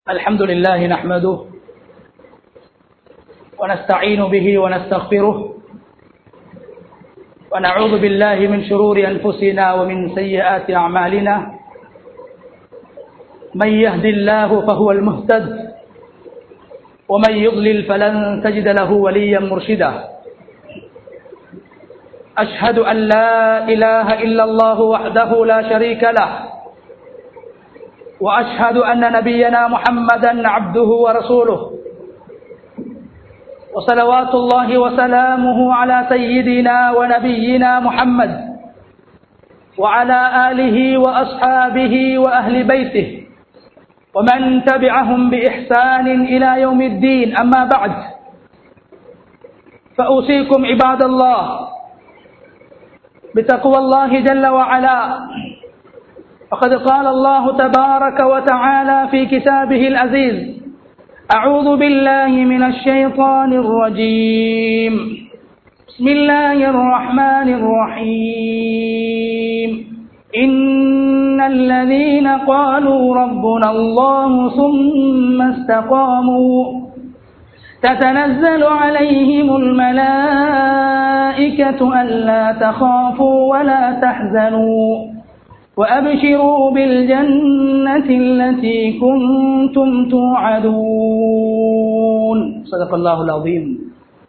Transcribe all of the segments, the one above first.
الحمد لله نحمده ونستعين به ونستغفره ونعوذ بالله من شرور أنفسنا ومن سيئات أعمالنا من يهد الله فهو المهتد ومن يضلل فلن تجد له وليا مرشدا أشهد أن لا إله إلا الله وحده لا شريك له وأشهد أن نبينا محمدا عبده ورسوله وصلوات الله وسلامه على سيدنا ونبينا محمد وعلى آله وأصحابه وأهل بيته ومن تبعهم بإحسان إلى يوم الدين أما بعد فأوصيكم عباد الله بتقوى الله جل وعلا فقد قال الله تبارك وتعالى في كتابه العزيز أعوذ بالله من الشيطان الرجيم بسم الله الرحمن الرحيم إن الذين قالوا ربنا الله ثم استقاموا تتنزل عليهم الملائكة ألا تخافوا ولا تحزنوا وأبشروا بالجنة التي كنتم توعدون صدق الله العظيم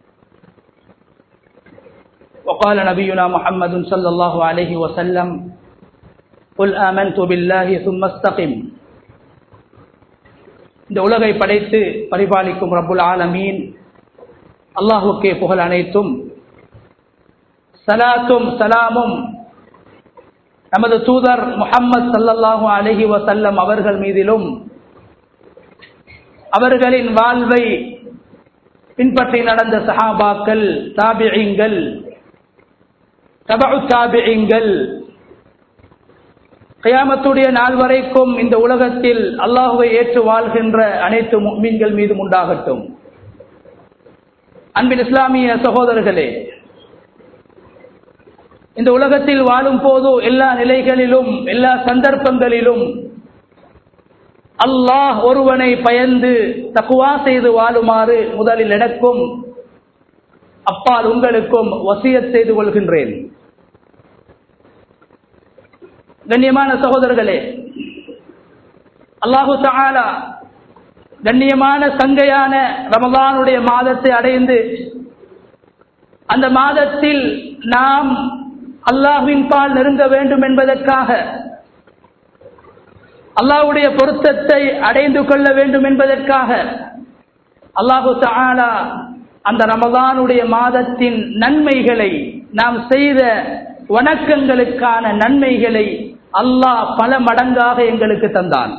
وقال نبينا محمد صلى الله عليه وسلم قل آمنت بالله ثم استقم இந்த உலகை படைத்து பரிபாலிக்கும் ரப்புல் ஆலமீன் அல்லாஹுக்கே புகழ் அனைத்தும் சலாத்தும் சலாமும் நமது தூதர் முகம்மது சல்லல்லாஹு அலஹி வசல்லம் அவர்கள் மீதிலும் அவர்களின் வாழ்வை பின்பற்றி நடந்த சஹாபாக்கள் தாபியங்கள் தபு தாபியங்கள் கயாமத்துடைய நாள் வரைக்கும் இந்த உலகத்தில் அல்லாஹுவை ஏற்று வாழ்கின்ற அனைத்து மீன்கள் மீதும் உண்டாகட்டும் அன்பின் இஸ்லாமிய சகோதரர்களே இந்த உலகத்தில் வாழும் போது எல்லா நிலைகளிலும் எல்லா சந்தர்ப்பங்களிலும் அல்லாஹ் ஒருவனை பயந்து தக்குவா செய்து வாழுமாறு முதலில் எனக்கும் அப்பால் உங்களுக்கும் வசியத் செய்து கொள்கின்றேன் கண்ணியமான சகோதரர்களே அல்லாஹு தாலா கண்ணியமான சங்கையான ரமதானுடைய மாதத்தை அடைந்து அந்த மாதத்தில் நாம் அல்லாஹுவின் பால் நெருங்க வேண்டும் என்பதற்காக அல்லாஹுடைய பொருத்தத்தை அடைந்து கொள்ள வேண்டும் என்பதற்காக அல்லாஹு தாலா அந்த ரமதானுடைய மாதத்தின் நன்மைகளை நாம் செய்த வணக்கங்களுக்கான நன்மைகளை அல்லாஹ் பல மடங்காக எங்களுக்கு தந்தான்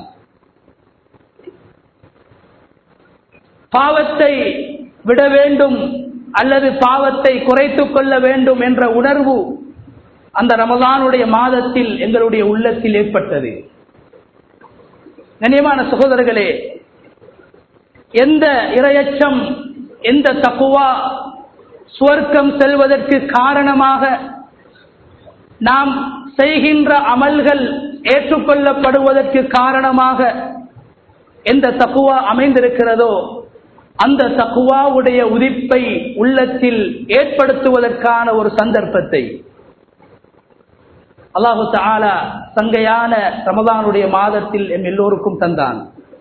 பாவத்தை விட வேண்டும் அல்லது பாவத்தை குறைத்துக் கொள்ள வேண்டும் என்ற உணர்வு அந்த ரமதானுடைய மாதத்தில் எங்களுடைய உள்ளத்தில் ஏற்பட்டது கண்ணியமான சகோதரர்களே எந்த இரையச்சம் எந்த தக்குவா சுவர்க்கம் செல்வதற்கு காரணமாக நாம் செய்கின்ற அமல்கள் ஏற்றுக்கொள்ளப்படுவதற்கு காரணமாக எந்த தக்குவா அமைந்திருக்கிறதோ அந்த தக்குவாவுடைய உதிப்பை உள்ளத்தில் ஏற்படுத்துவதற்கான ஒரு சந்தர்ப்பத்தை அல்லாஹு தாலா சங்கையான ரமதானுடைய மாதத்தில் எம் எல்லோருக்கும் தந்தான்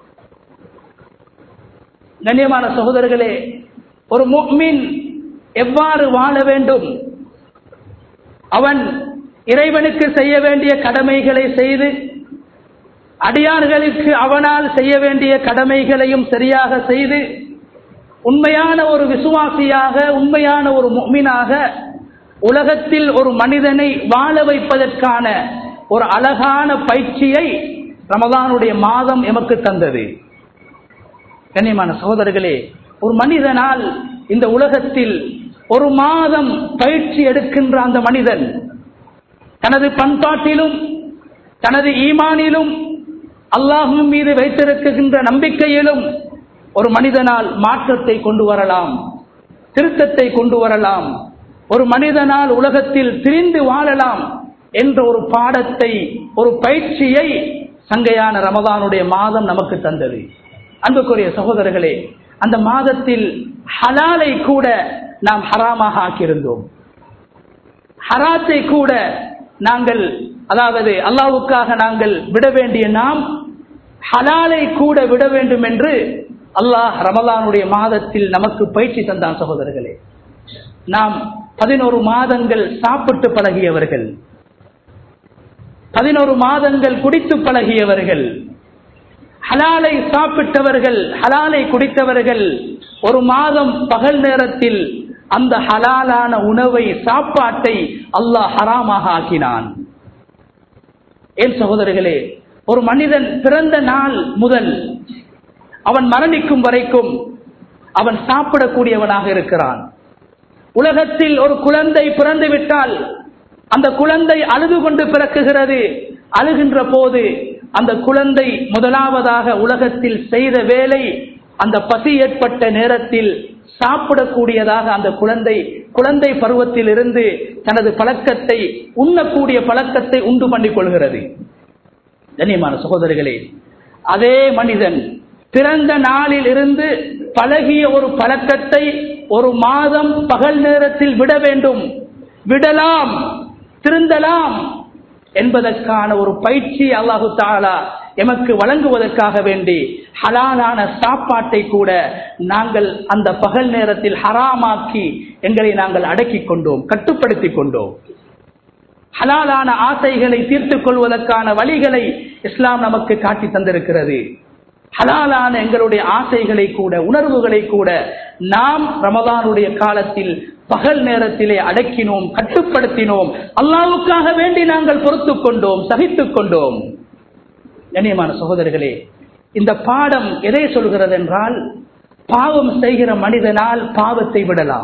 கண்ணியமான சகோதரர்களே ஒரு முக்மின் எவ்வாறு வாழ வேண்டும் அவன் இறைவனுக்கு செய்ய வேண்டிய கடமைகளை செய்து அடியார்களுக்கு அவனால் செய்ய வேண்டிய கடமைகளையும் சரியாக செய்து உண்மையான ஒரு விசுவாசியாக உண்மையான ஒரு முக்மினாக உலகத்தில் ஒரு மனிதனை வாழ வைப்பதற்கான ஒரு அழகான பயிற்சியை ரமதானுடைய மாதம் எமக்கு தந்தது கண்ணியமான சகோதரர்களே ஒரு மனிதனால் இந்த உலகத்தில் ஒரு மாதம் பயிற்சி எடுக்கின்ற அந்த மனிதன் தனது பண்பாட்டிலும் தனது ஈமானிலும் அல்லாஹுவின் மீது வைத்திருக்கின்ற நம்பிக்கையிலும் ஒரு மனிதனால் மாற்றத்தை கொண்டு வரலாம் திருத்தத்தை கொண்டு வரலாம் ஒரு மனிதனால் உலகத்தில் பிரிந்து வாழலாம் என்ற ஒரு பாடத்தை ஒரு பயிற்சியை சங்கையான ரமதானுடைய மாதம் நமக்கு தந்தது அன்புக்குரிய சகோதரர்களே அந்த மாதத்தில் ஹலாலை கூட நாம் ஹராமாக ஆக்கியிருந்தோம் ஹராத்தை கூட நாங்கள் அதாவது அல்லாவுக்காக நாங்கள் விட வேண்டிய நாம் ஹலாலை கூட விட வேண்டும் என்று அல்லாஹ் ரமலானுடைய மாதத்தில் நமக்கு பயிற்சி தந்தான் சகோதரர்களே நாம் பதினோரு மாதங்கள் சாப்பிட்டு பழகியவர்கள் பதினோரு மாதங்கள் குடித்து பழகியவர்கள் ஹலாலை சாப்பிட்டவர்கள் ஹலாலை குடித்தவர்கள் ஒரு மாதம் பகல் நேரத்தில் அந்த ஹலாலான உணவை சாப்பாட்டை அல்லாஹ் ஹராமாக ஆக்கினான் ஏன் சகோதரர்களே ஒரு மனிதன் பிறந்த நாள் முதல் அவன் மரணிக்கும் வரைக்கும் அவன் சாப்பிடக்கூடியவனாக இருக்கிறான் உலகத்தில் ஒரு குழந்தை பிறந்து விட்டால் அந்த குழந்தை அழுது கொண்டு பிறக்குகிறது அழுகின்ற போது அந்த குழந்தை முதலாவதாக உலகத்தில் செய்த வேலை அந்த பசி ஏற்பட்ட நேரத்தில் சாப்பிடக்கூடியதாக அந்த குழந்தை குழந்தை பருவத்தில் இருந்து தனது பழக்கத்தை உண்ணக்கூடிய பழக்கத்தை உண்டு பண்ணிக் கொள்கிறது கண்ணியமான சகோதரிகளே அதே மனிதன் பிறந்த நாளில் இருந்து பழகிய ஒரு பழக்கத்தை ஒரு மாதம் பகல் நேரத்தில் விட வேண்டும் விடலாம் திருந்தலாம் என்பதற்கான ஒரு பயிற்சி அல்லாஹு தாலா எமக்கு வழங்குவதற்காக வேண்டி ஹலாலான சாப்பாட்டை கூட நாங்கள் அந்த பகல் நேரத்தில் ஹராமாக்கி எங்களை நாங்கள் அடக்கிக் கொண்டோம் கட்டுப்படுத்திக் கொண்டோம் ஹலாலான ஆசைகளை தீர்த்துக் கொள்வதற்கான வழிகளை இஸ்லாம் நமக்கு காட்டி தந்திருக்கிறது ஹலாலான எங்களுடைய ஆசைகளை கூட உணர்வுகளை கூட நாம் ரமதானுடைய காலத்தில் பகல் நேரத்திலே அடக்கினோம் கட்டுப்படுத்தினோம் அல்லாவுக்காக வேண்டி நாங்கள் பொறுத்துக் கொண்டோம் சகித்துக் கொண்டோம் கண்ணியமான சகோதரர்களே இந்த பாடம் எதை சொல்கிறது என்றால் பாவம் செய்கிற மனிதனால் பாவத்தை விடலாம்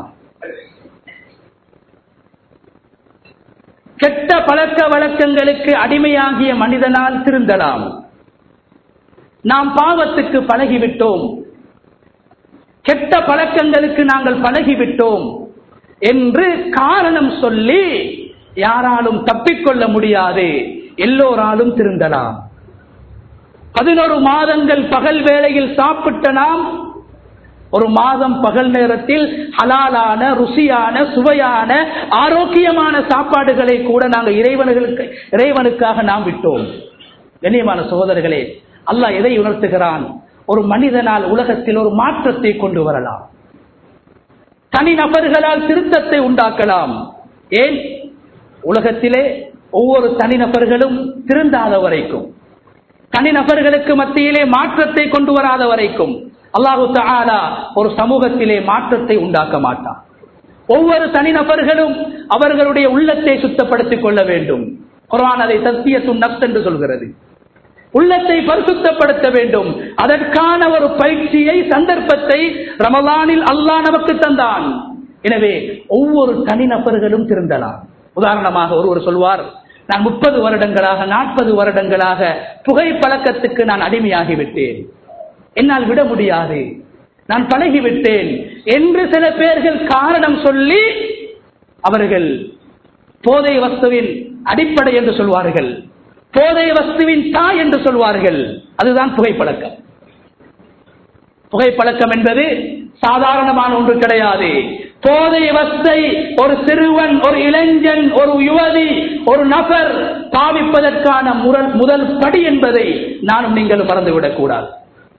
கெட்ட பழக்க வழக்கங்களுக்கு அடிமையாகிய மனிதனால் திருந்தலாம் நாம் பாவத்துக்கு பழகிவிட்டோம் கெட்ட பழக்கங்களுக்கு நாங்கள் பழகிவிட்டோம் என்று காரணம் சொல்லி யாராலும் தப்பிக்கொள்ள முடியாது எல்லோராலும் திருந்தலாம் பதினோரு மாதங்கள் பகல் வேளையில் சாப்பிட்ட நாம் ஒரு மாதம் பகல் நேரத்தில் ஹலாலான ருசியான சுவையான ஆரோக்கியமான சாப்பாடுகளை கூட நாங்கள் இறைவனுக்கு இறைவனுக்காக நாம் விட்டோம் கண்ணியமான சகோதரர்களே அல்லாஹ் எதை உணர்த்துகிறான் ஒரு மனிதனால் உலகத்தில் ஒரு மாற்றத்தை கொண்டு வரலாம் தனி நபர்களால் திருத்தத்தை உண்டாக்கலாம் ஏன் உலகத்திலே ஒவ்வொரு தனிநபர்களும் திருந்தாத வரைக்கும் தனிநபர்களுக்கு மத்தியிலே மாற்றத்தை கொண்டு வராத வரைக்கும் அல்லாஹு தாலா ஒரு சமூகத்திலே மாற்றத்தை உண்டாக்க மாட்டான் ஒவ்வொரு தனிநபர்களும் அவர்களுடைய உள்ளத்தை சுத்தப்படுத்திக் கொள்ள வேண்டும் குரான் அதை சத்தியத்தும் நப்ஸ் என்று சொல்கிறது உள்ளத்தை பரிசுத்தப்படுத்த வேண்டும் அதற்கான ஒரு பயிற்சியை சந்தர்ப்பத்தை ரமலானில் அல்லாஹ் நமக்கு தந்தான் எனவே ஒவ்வொரு தனிநபர்களும் திருந்தலாம் உதாரணமாக ஒருவர் சொல்வார் நான் முப்பது வருடங்களாக நாற்பது வருடங்களாக புகை பழக்கத்துக்கு நான் அடிமையாகிவிட்டேன் என்னால் விட முடியாது நான் பழகிவிட்டேன் என்று சில பேர்கள் காரணம் சொல்லி அவர்கள் போதை வஸ்துவின் அடிப்படை என்று சொல்வார்கள் போதை வஸ்துவின் தாய் என்று சொல்வார்கள் அதுதான் புகைப்பழக்கம் புகைப்பழக்கம் என்பது சாதாரணமான ஒன்று கிடையாது போதை வஸ்தை ஒரு சிறுவன் ஒரு இளைஞன் ஒரு யுவதி ஒரு நபர் பாவிப்பதற்கான முரல் முதல் படி என்பதை நானும் நீங்கள் மறந்துவிடக் கூடாது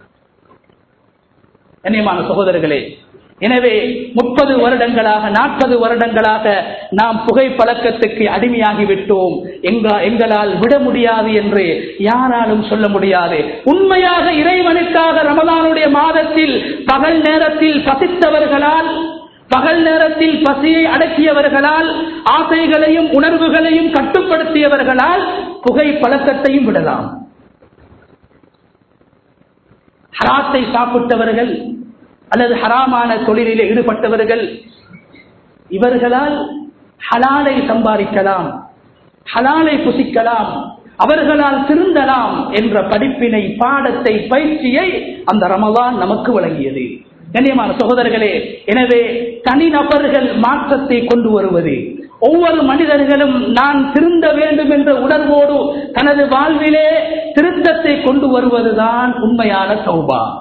கண்ணியமான சகோதரர்களே எனவே முப்பது வருடங்களாக நாற்பது வருடங்களாக நாம் புகைப்பழக்கத்துக்கு அடிமையாகிவிட்டோம் எங்களால் விட முடியாது என்று யாராலும் சொல்ல முடியாது உண்மையாக இறைவனுக்காக ரமலானுடைய மாதத்தில் பகல் நேரத்தில் பசித்தவர்களால் பகல் நேரத்தில் பசியை அடக்கியவர்களால் ஆசைகளையும் உணர்வுகளையும் கட்டுப்படுத்தியவர்களால் புகை பழக்கத்தையும் விடலாம் ஹராத்தை சாப்பிட்டவர்கள் அல்லது ஹராமான தொழிலில் ஈடுபட்டவர்கள் இவர்களால் ஹலாலை சம்பாதிக்கலாம் ஹலாலை புசிக்கலாம் அவர்களால் திருந்தலாம் என்ற படிப்பினை பாடத்தை பயிற்சியை அந்த ரமலான் நமக்கு வழங்கியது கண்ணியமான சகோதரர்களே எனவே தனிநபர்கள் மாற்றத்தை கொண்டு வருவது ஒவ்வொரு மனிதர்களும் நான் திருந்த வேண்டும் என்ற உணர்வோடு தனது வாழ்விலே திருத்தத்தை கொண்டு வருவதுதான் உண்மையான சௌபா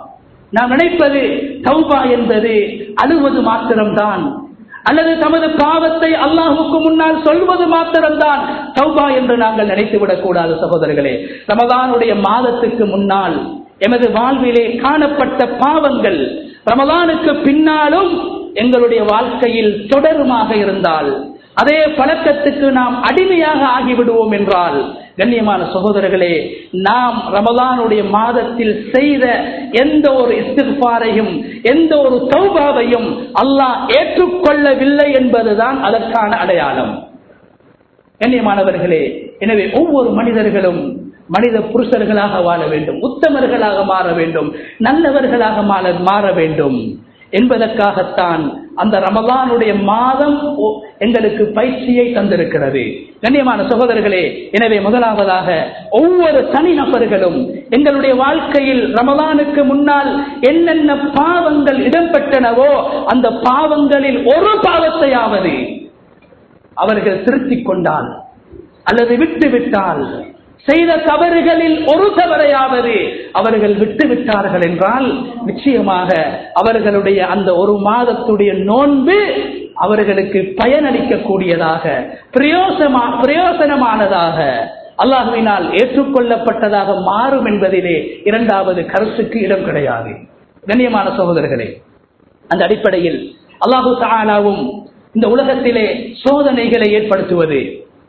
நாம் நினைப்பது தௌபா என்பது அழுவது மாத்திரம்தான் அல்லது தமது பாவத்தை அல்லாஹுக்கு முன்னால் சொல்வது மாத்திரம்தான் தௌபா என்று நாங்கள் நினைத்துவிடக் கூடாது சகோதரர்களே ரமதானுடைய மாதத்துக்கு முன்னால் எமது வாழ்விலே காணப்பட்ட பாவங்கள் ரமதானுக்கு பின்னாலும் எங்களுடைய வாழ்க்கையில் தொடருமாக இருந்தால் அதே பழக்கத்துக்கு நாம் அடிமையாக ஆகிவிடுவோம் என்றால் கண்ணியமான சகோதரர்களே நாம் ரமலானுடைய மாதத்தில் செய்த எந்த ஒரு இஸ்திஃபாரையும் எந்த ஒரு தௌபாவையும் அல்லாஹ் ஏற்றுக்கொள்ளவில்லை என்பதுதான் அதற்கான அடையாளம் கண்ணியமானவர்களே எனவே ஒவ்வொரு மனிதர்களும் மனித புருஷர்களாக வாழ வேண்டும் உத்தமர்களாக மாற வேண்டும் நல்லவர்களாக மாற- மாற வேண்டும் என்பதற்காகத்தான் அந்த ரமலானுடைய மாதம் ஒ- எங்களுக்கு பயிற்சியை தந்திருக்கிறது கண்ணியமான சகோதரர்களே எனவே முதலாவதாக ஒவ்வொரு தனிநபர்களும் எங்களுடைய வாழ்க்கையில் ரமலானுக்கு முன்னால் என்னென்ன பாவங்கள் இடம்பெற்றனவோ அந்த பாவங்களில் ஒரு பாவத்தையாவது அவர்கள் திருத்திக் கொண்டால் அல்லது விட்டு விட்டால் செய்த தவறுகளில் ஒரு தவறையாவது அவர்கள் விட்டு விட்டார்கள் என்றால் நிச்சயமாக அவர்களுடைய அந்த ஒரு மாதத்துடைய நோன்பு அவர்களுக்கு பயனளிக்கக்கூடியதாக பிரயோசமா பிரயோசனமானதாக அல்லாஹுவினால் ஏற்றுக்கொள்ளப்பட்டதாக மாறும் என்பதிலே இரண்டாவது கருத்துக்கு இடம் கிடையாது கண்ணியமான சகோதரர்களே அந்த அடிப்படையில் அல்லாஹு தாலாவும் இந்த உலகத்திலே சோதனைகளை ஏற்படுத்துவது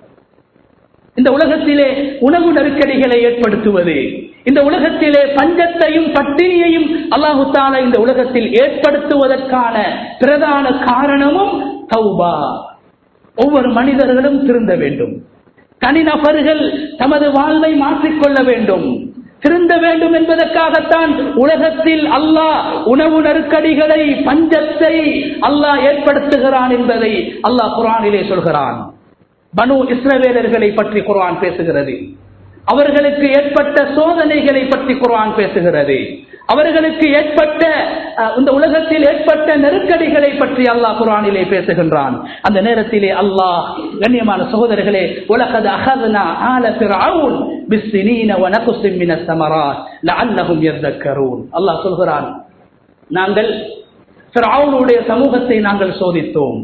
இந்த உலகத்திலே உணவு நெருக்கடிகளை ஏற்படுத்துவது இந்த உலகத்திலே பஞ்சத்தையும் பட்டினியையும் அல்லாஹு தாலா இந்த உலகத்தில் ஏற்படுத்துவதற்கான பிரதான காரணமும் தௌபா ஒவ்வொரு மனிதர்களும் திருந்த வேண்டும் தனிநபர்கள் தமது வாழ்வை மாற்றிக்கொள்ள வேண்டும் திருந்த வேண்டும் என்பதற்காகத்தான் உலகத்தில் அல்லாஹ் உணவு நெருக்கடிகளை பஞ்சத்தை அல்லாஹ் ஏற்படுத்துகிறான் என்பதை அல்லாஹ் குரானிலே சொல்கிறான் பனு இஸ்ரவேலர்களை பற்றி குர்ஆன் பேசுகிறது அவர்களுக்கு ஏற்பட்ட சோதனைகளை பற்றி குர்ஆன் பேசுகிறது அவர்களுக்கு ஏற்பட்ட அஹ், இந்த உலகத்தில் ஏற்பட்ட நெருக்கடிகளை பற்றி அல்லாஹ் குர்ஆனிலே பேசுகின்றான் அந்த நேரத்திலே அல்லாஹ் கண்ணியமான சகோதரர்களே உலகது அகதனா ஆல ஃபிர்அவுன் பிஸ்ஸினீன வ நக்ஸிம் மினஸ் ஸமராத் லஅல்லஹும் யذكرون அல்லாஹ் சொல்கிறான் நாங்கள் ஃபிர்அவுனுடைய சமூகத்தை நாங்கள் சோதித்தோம்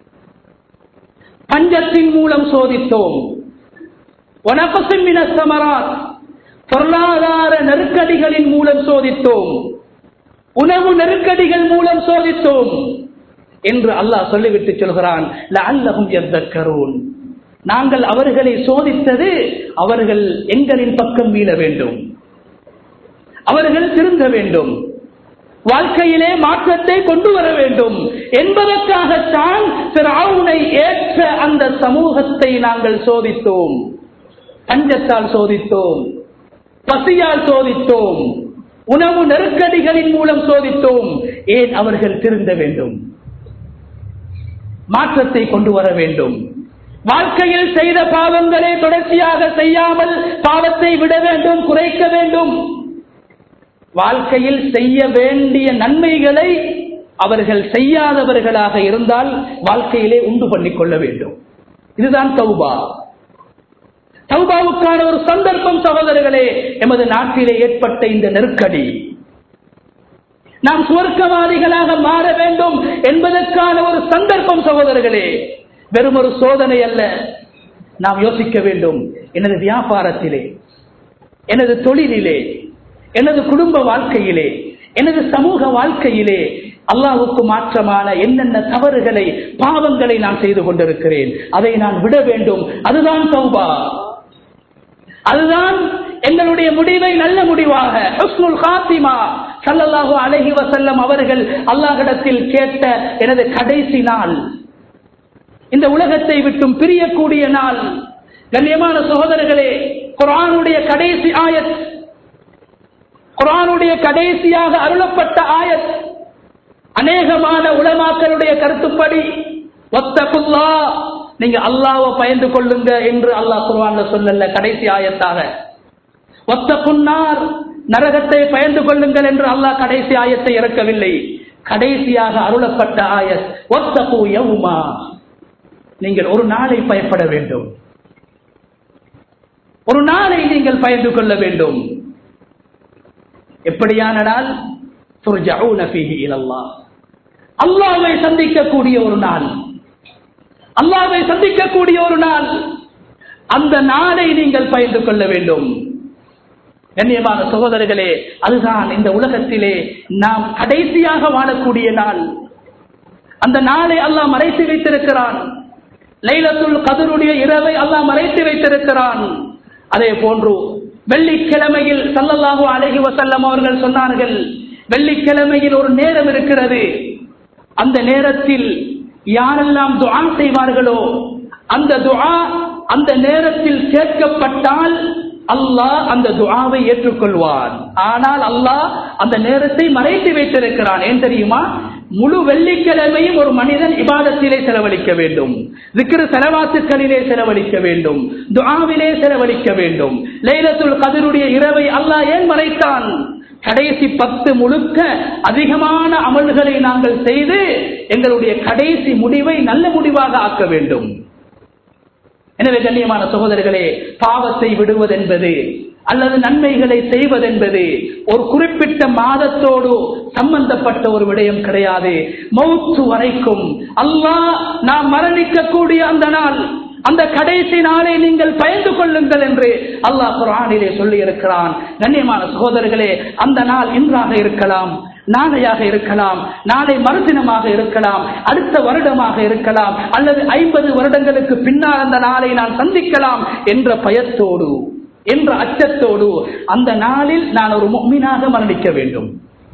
பஞ்சத்தின் மூலம் சோதித்தோம் வனபசின் மினஸ் ஸமராத் பொருளாதார நெருக்கடிகளின் மூலம் சோதித்தோம் உணவு நெருக்கடிகள் மூலம் சோதித்தோம் என்று அல்லாஹ் சொல்லிவிட்டு சொல்கிறான் லஅல்லஹும் யذكرون நாங்கள் அவர்களை சோதித்தது அவர்கள் எங்களின் பக்கம் மீள வேண்டும் அவர்கள் திருந்த வேண்டும் வாழ்க்கையிலே மாற்றத்தை கொண்டு வர வேண்டும் என்பதற்காகத்தான் பிறவுனை ஏற்ற அந்த சமூகத்தை நாங்கள் சோதித்தோம் பஞ்சத்தால் சோதித்தோம் பசியால் சோதித்தோம் உணவு நெருக்கடிகளின் மூலம் சோதித்தோம் ஏன் அவர்கள் திருந்த வேண்டும் மாற்றத்தை கொண்டு வர வேண்டும் வாழ்க்கையில் செய்த பாவங்களை தொடர்ச்சியாக செய்யாமல் பாவத்தை விட வேண்டும் குறைக்க வேண்டும் வாழ்க்கையில் செய்ய வேண்டிய நன்மைகளை அவர்கள் செய்யாதவர்களாக இருந்தால் வாழ்க்கையிலே உண்டு பண்ணிக் கொள்ள வேண்டும் இதுதான் தௌபா தௌபாவுக்கான ஒரு சந்தர்ப்பம் சகோதரர்களே எமது நாட்டிலே ஏற்பட்ட இந்த நெருக்கடி நாம் சுவர்க்கவாதிகளாக மாற வேண்டும் என்பதற்கான ஒரு சந்தர்ப்பம் சகோதரர்களே வெறும் ஒரு சோதனை அல்ல நாம் யோசிக்க வேண்டும் எனது வியாபாரத்திலே எனது தொழிலிலே எனது குடும்ப வாழ்க்கையிலே எனது சமூக வாழ்க்கையிலே அல்லாஹ்வுக்கு மாற்றமான என்னென்ன தவறுகளை பாவங்களை நான் செய்து கொண்டிருக்கிறேன் அதை நான் விட வேண்டும் அதுதான் தௌபா அதுதான் எங்களுடைய முடிவை நல்ல முடிவாக ஹுஸ்னுல் காத்திமா ஸல்லல்லாஹு அலைஹி வஸல்லம் அவர்கள் அல்லாஹ்விடத்தில் கேட்ட எனது கடைசி நாள் இந்த உலகத்தை விட்டும் பிரியக்கூடிய நாள் கண்ணியமான சகோதரர்களே குர்ஆனுடைய கடைசி ஆயத் குர்ஆனுடைய கடைசியாக அருளப்பட்ட ஆயத் அநேகமான உலமாக்களுடைய கருத்துப்படி ஒத்தகுல்லா நீங்க அல்லாஹ்வை பயந்து கொள்ளுங்க என்று அல்லாஹ் குர்ஆன்ல சொல்லல கடைசி ஆயத்தாக ஒத்த புன்னார் நரகத்தை பயந்து கொள்ளுங்கள் என்று அல்லாஹ் கடைசி ஆயத்தை இறக்கவில்லை கடைசியாக அருளப்பட்ட ஆயத் ஒத்தகு யவுமா நீங்கள் ஒரு நாளை பயப்பட வேண்டும் ஒரு நாளை நீங்கள் பயந்து கொள்ள வேண்டும் எப்படியான நாள் துர்ஜஊன ஃபீஹி இலல்லாஹ் அல்லாஹ்வை சந்திக்கக்கூடிய ஒரு நாள் அல்லாஹ்வை சந்திக்கக்கூடிய ஒரு நாள் அந்த நாளை நீங்கள் பகிர்ந்து கொள்ள வேண்டும் கண்ணியமான சகோதரர்களே அதுதான் இந்த உலகத்திலே நாம் கடைசியாக வாழக்கூடிய நாள் அந்த நாளை அல்லாஹ் மறைத்து வைத்திருக்கிறான் லைலத்துல் கதருடைய இரவை அல்லாஹ் மறைத்து வைத்திருக்கிறான் அதே போன்று வெள்ளிக்கிழமையில் சல்லல்லாஹு அலைஹி வஸல்லம் அவர்கள் சொன்னார்கள் வெள்ளிக்கிழமையில் ஒரு நேரம் இருக்கிறது அந்த நேரத்தில் யாரெல்லாம் துஆ செய்வார்களோ அந்த துஆ அந்த நேரத்தில் கேட்கப்பட்டால் அல்லாஹ் அந்த துஆவை ஏற்றுக்கொள்வான் ஆனால் அல்லாஹ் அந்த நேரத்தை மறைத்து வைத்திருக்கிறான் ஏன் தெரியுமா முழு வெள்ளிக்கிழமையும் ஒரு மனிதன் இபாதத்திலே செலவழிக்க வேண்டும் விக்கிர செலவாத்துக்களிலே செலவழிக்க வேண்டும் துஆவிலே செலவழிக்க வேண்டும் லைலத்துல் கதிருடைய இரவை அல்லாஹ் ஏன் மறைத்தான் கடைசி பத்து முழுக்க அதிகமான அமல்களை நாங்கள் செய்து எங்களுடைய கடைசி முடிவை நல்ல முடிவாக ஆக்க வேண்டும் எனவே கண்ணியமான சகோதரர்களே பாவத்தை விடுவதென்பது அல்லது நன்மைகளை செய்வதென்பது ஒரு குறிப்பிட்ட மாதத்தோடு சம்பந்தப்பட்ட ஒரு விடயம் கிடையாது மௌத்து வரைக்கும் அல்லாஹ் நாம் மரணிக்கக்கூடிய அந்த நாள் அந்த கடைசி நாளை நீங்கள் பயந்து கொள்ளுங்கள் என்று அல்லாஹ் குரானிலே சொல்லி இருக்கிறான் கண்ணியமான சகோதரர்களே அந்த நாள் இன்றாக இருக்கலாம் நாளையாக இருக்கலாம் நாளை மறுதினமாக இருக்கலாம் அடுத்த வருடமாக இருக்கலாம் அல்லது ஐம்பது வருடங்களுக்கு பின்னால் அந்த நாளை நான் சந்திக்கலாம் என்ற பயத்தோடு என்ற அச்சத்தோடு அந்த நாளில் நான் ஒரு மீனாக மரணிக்க வேண்டும்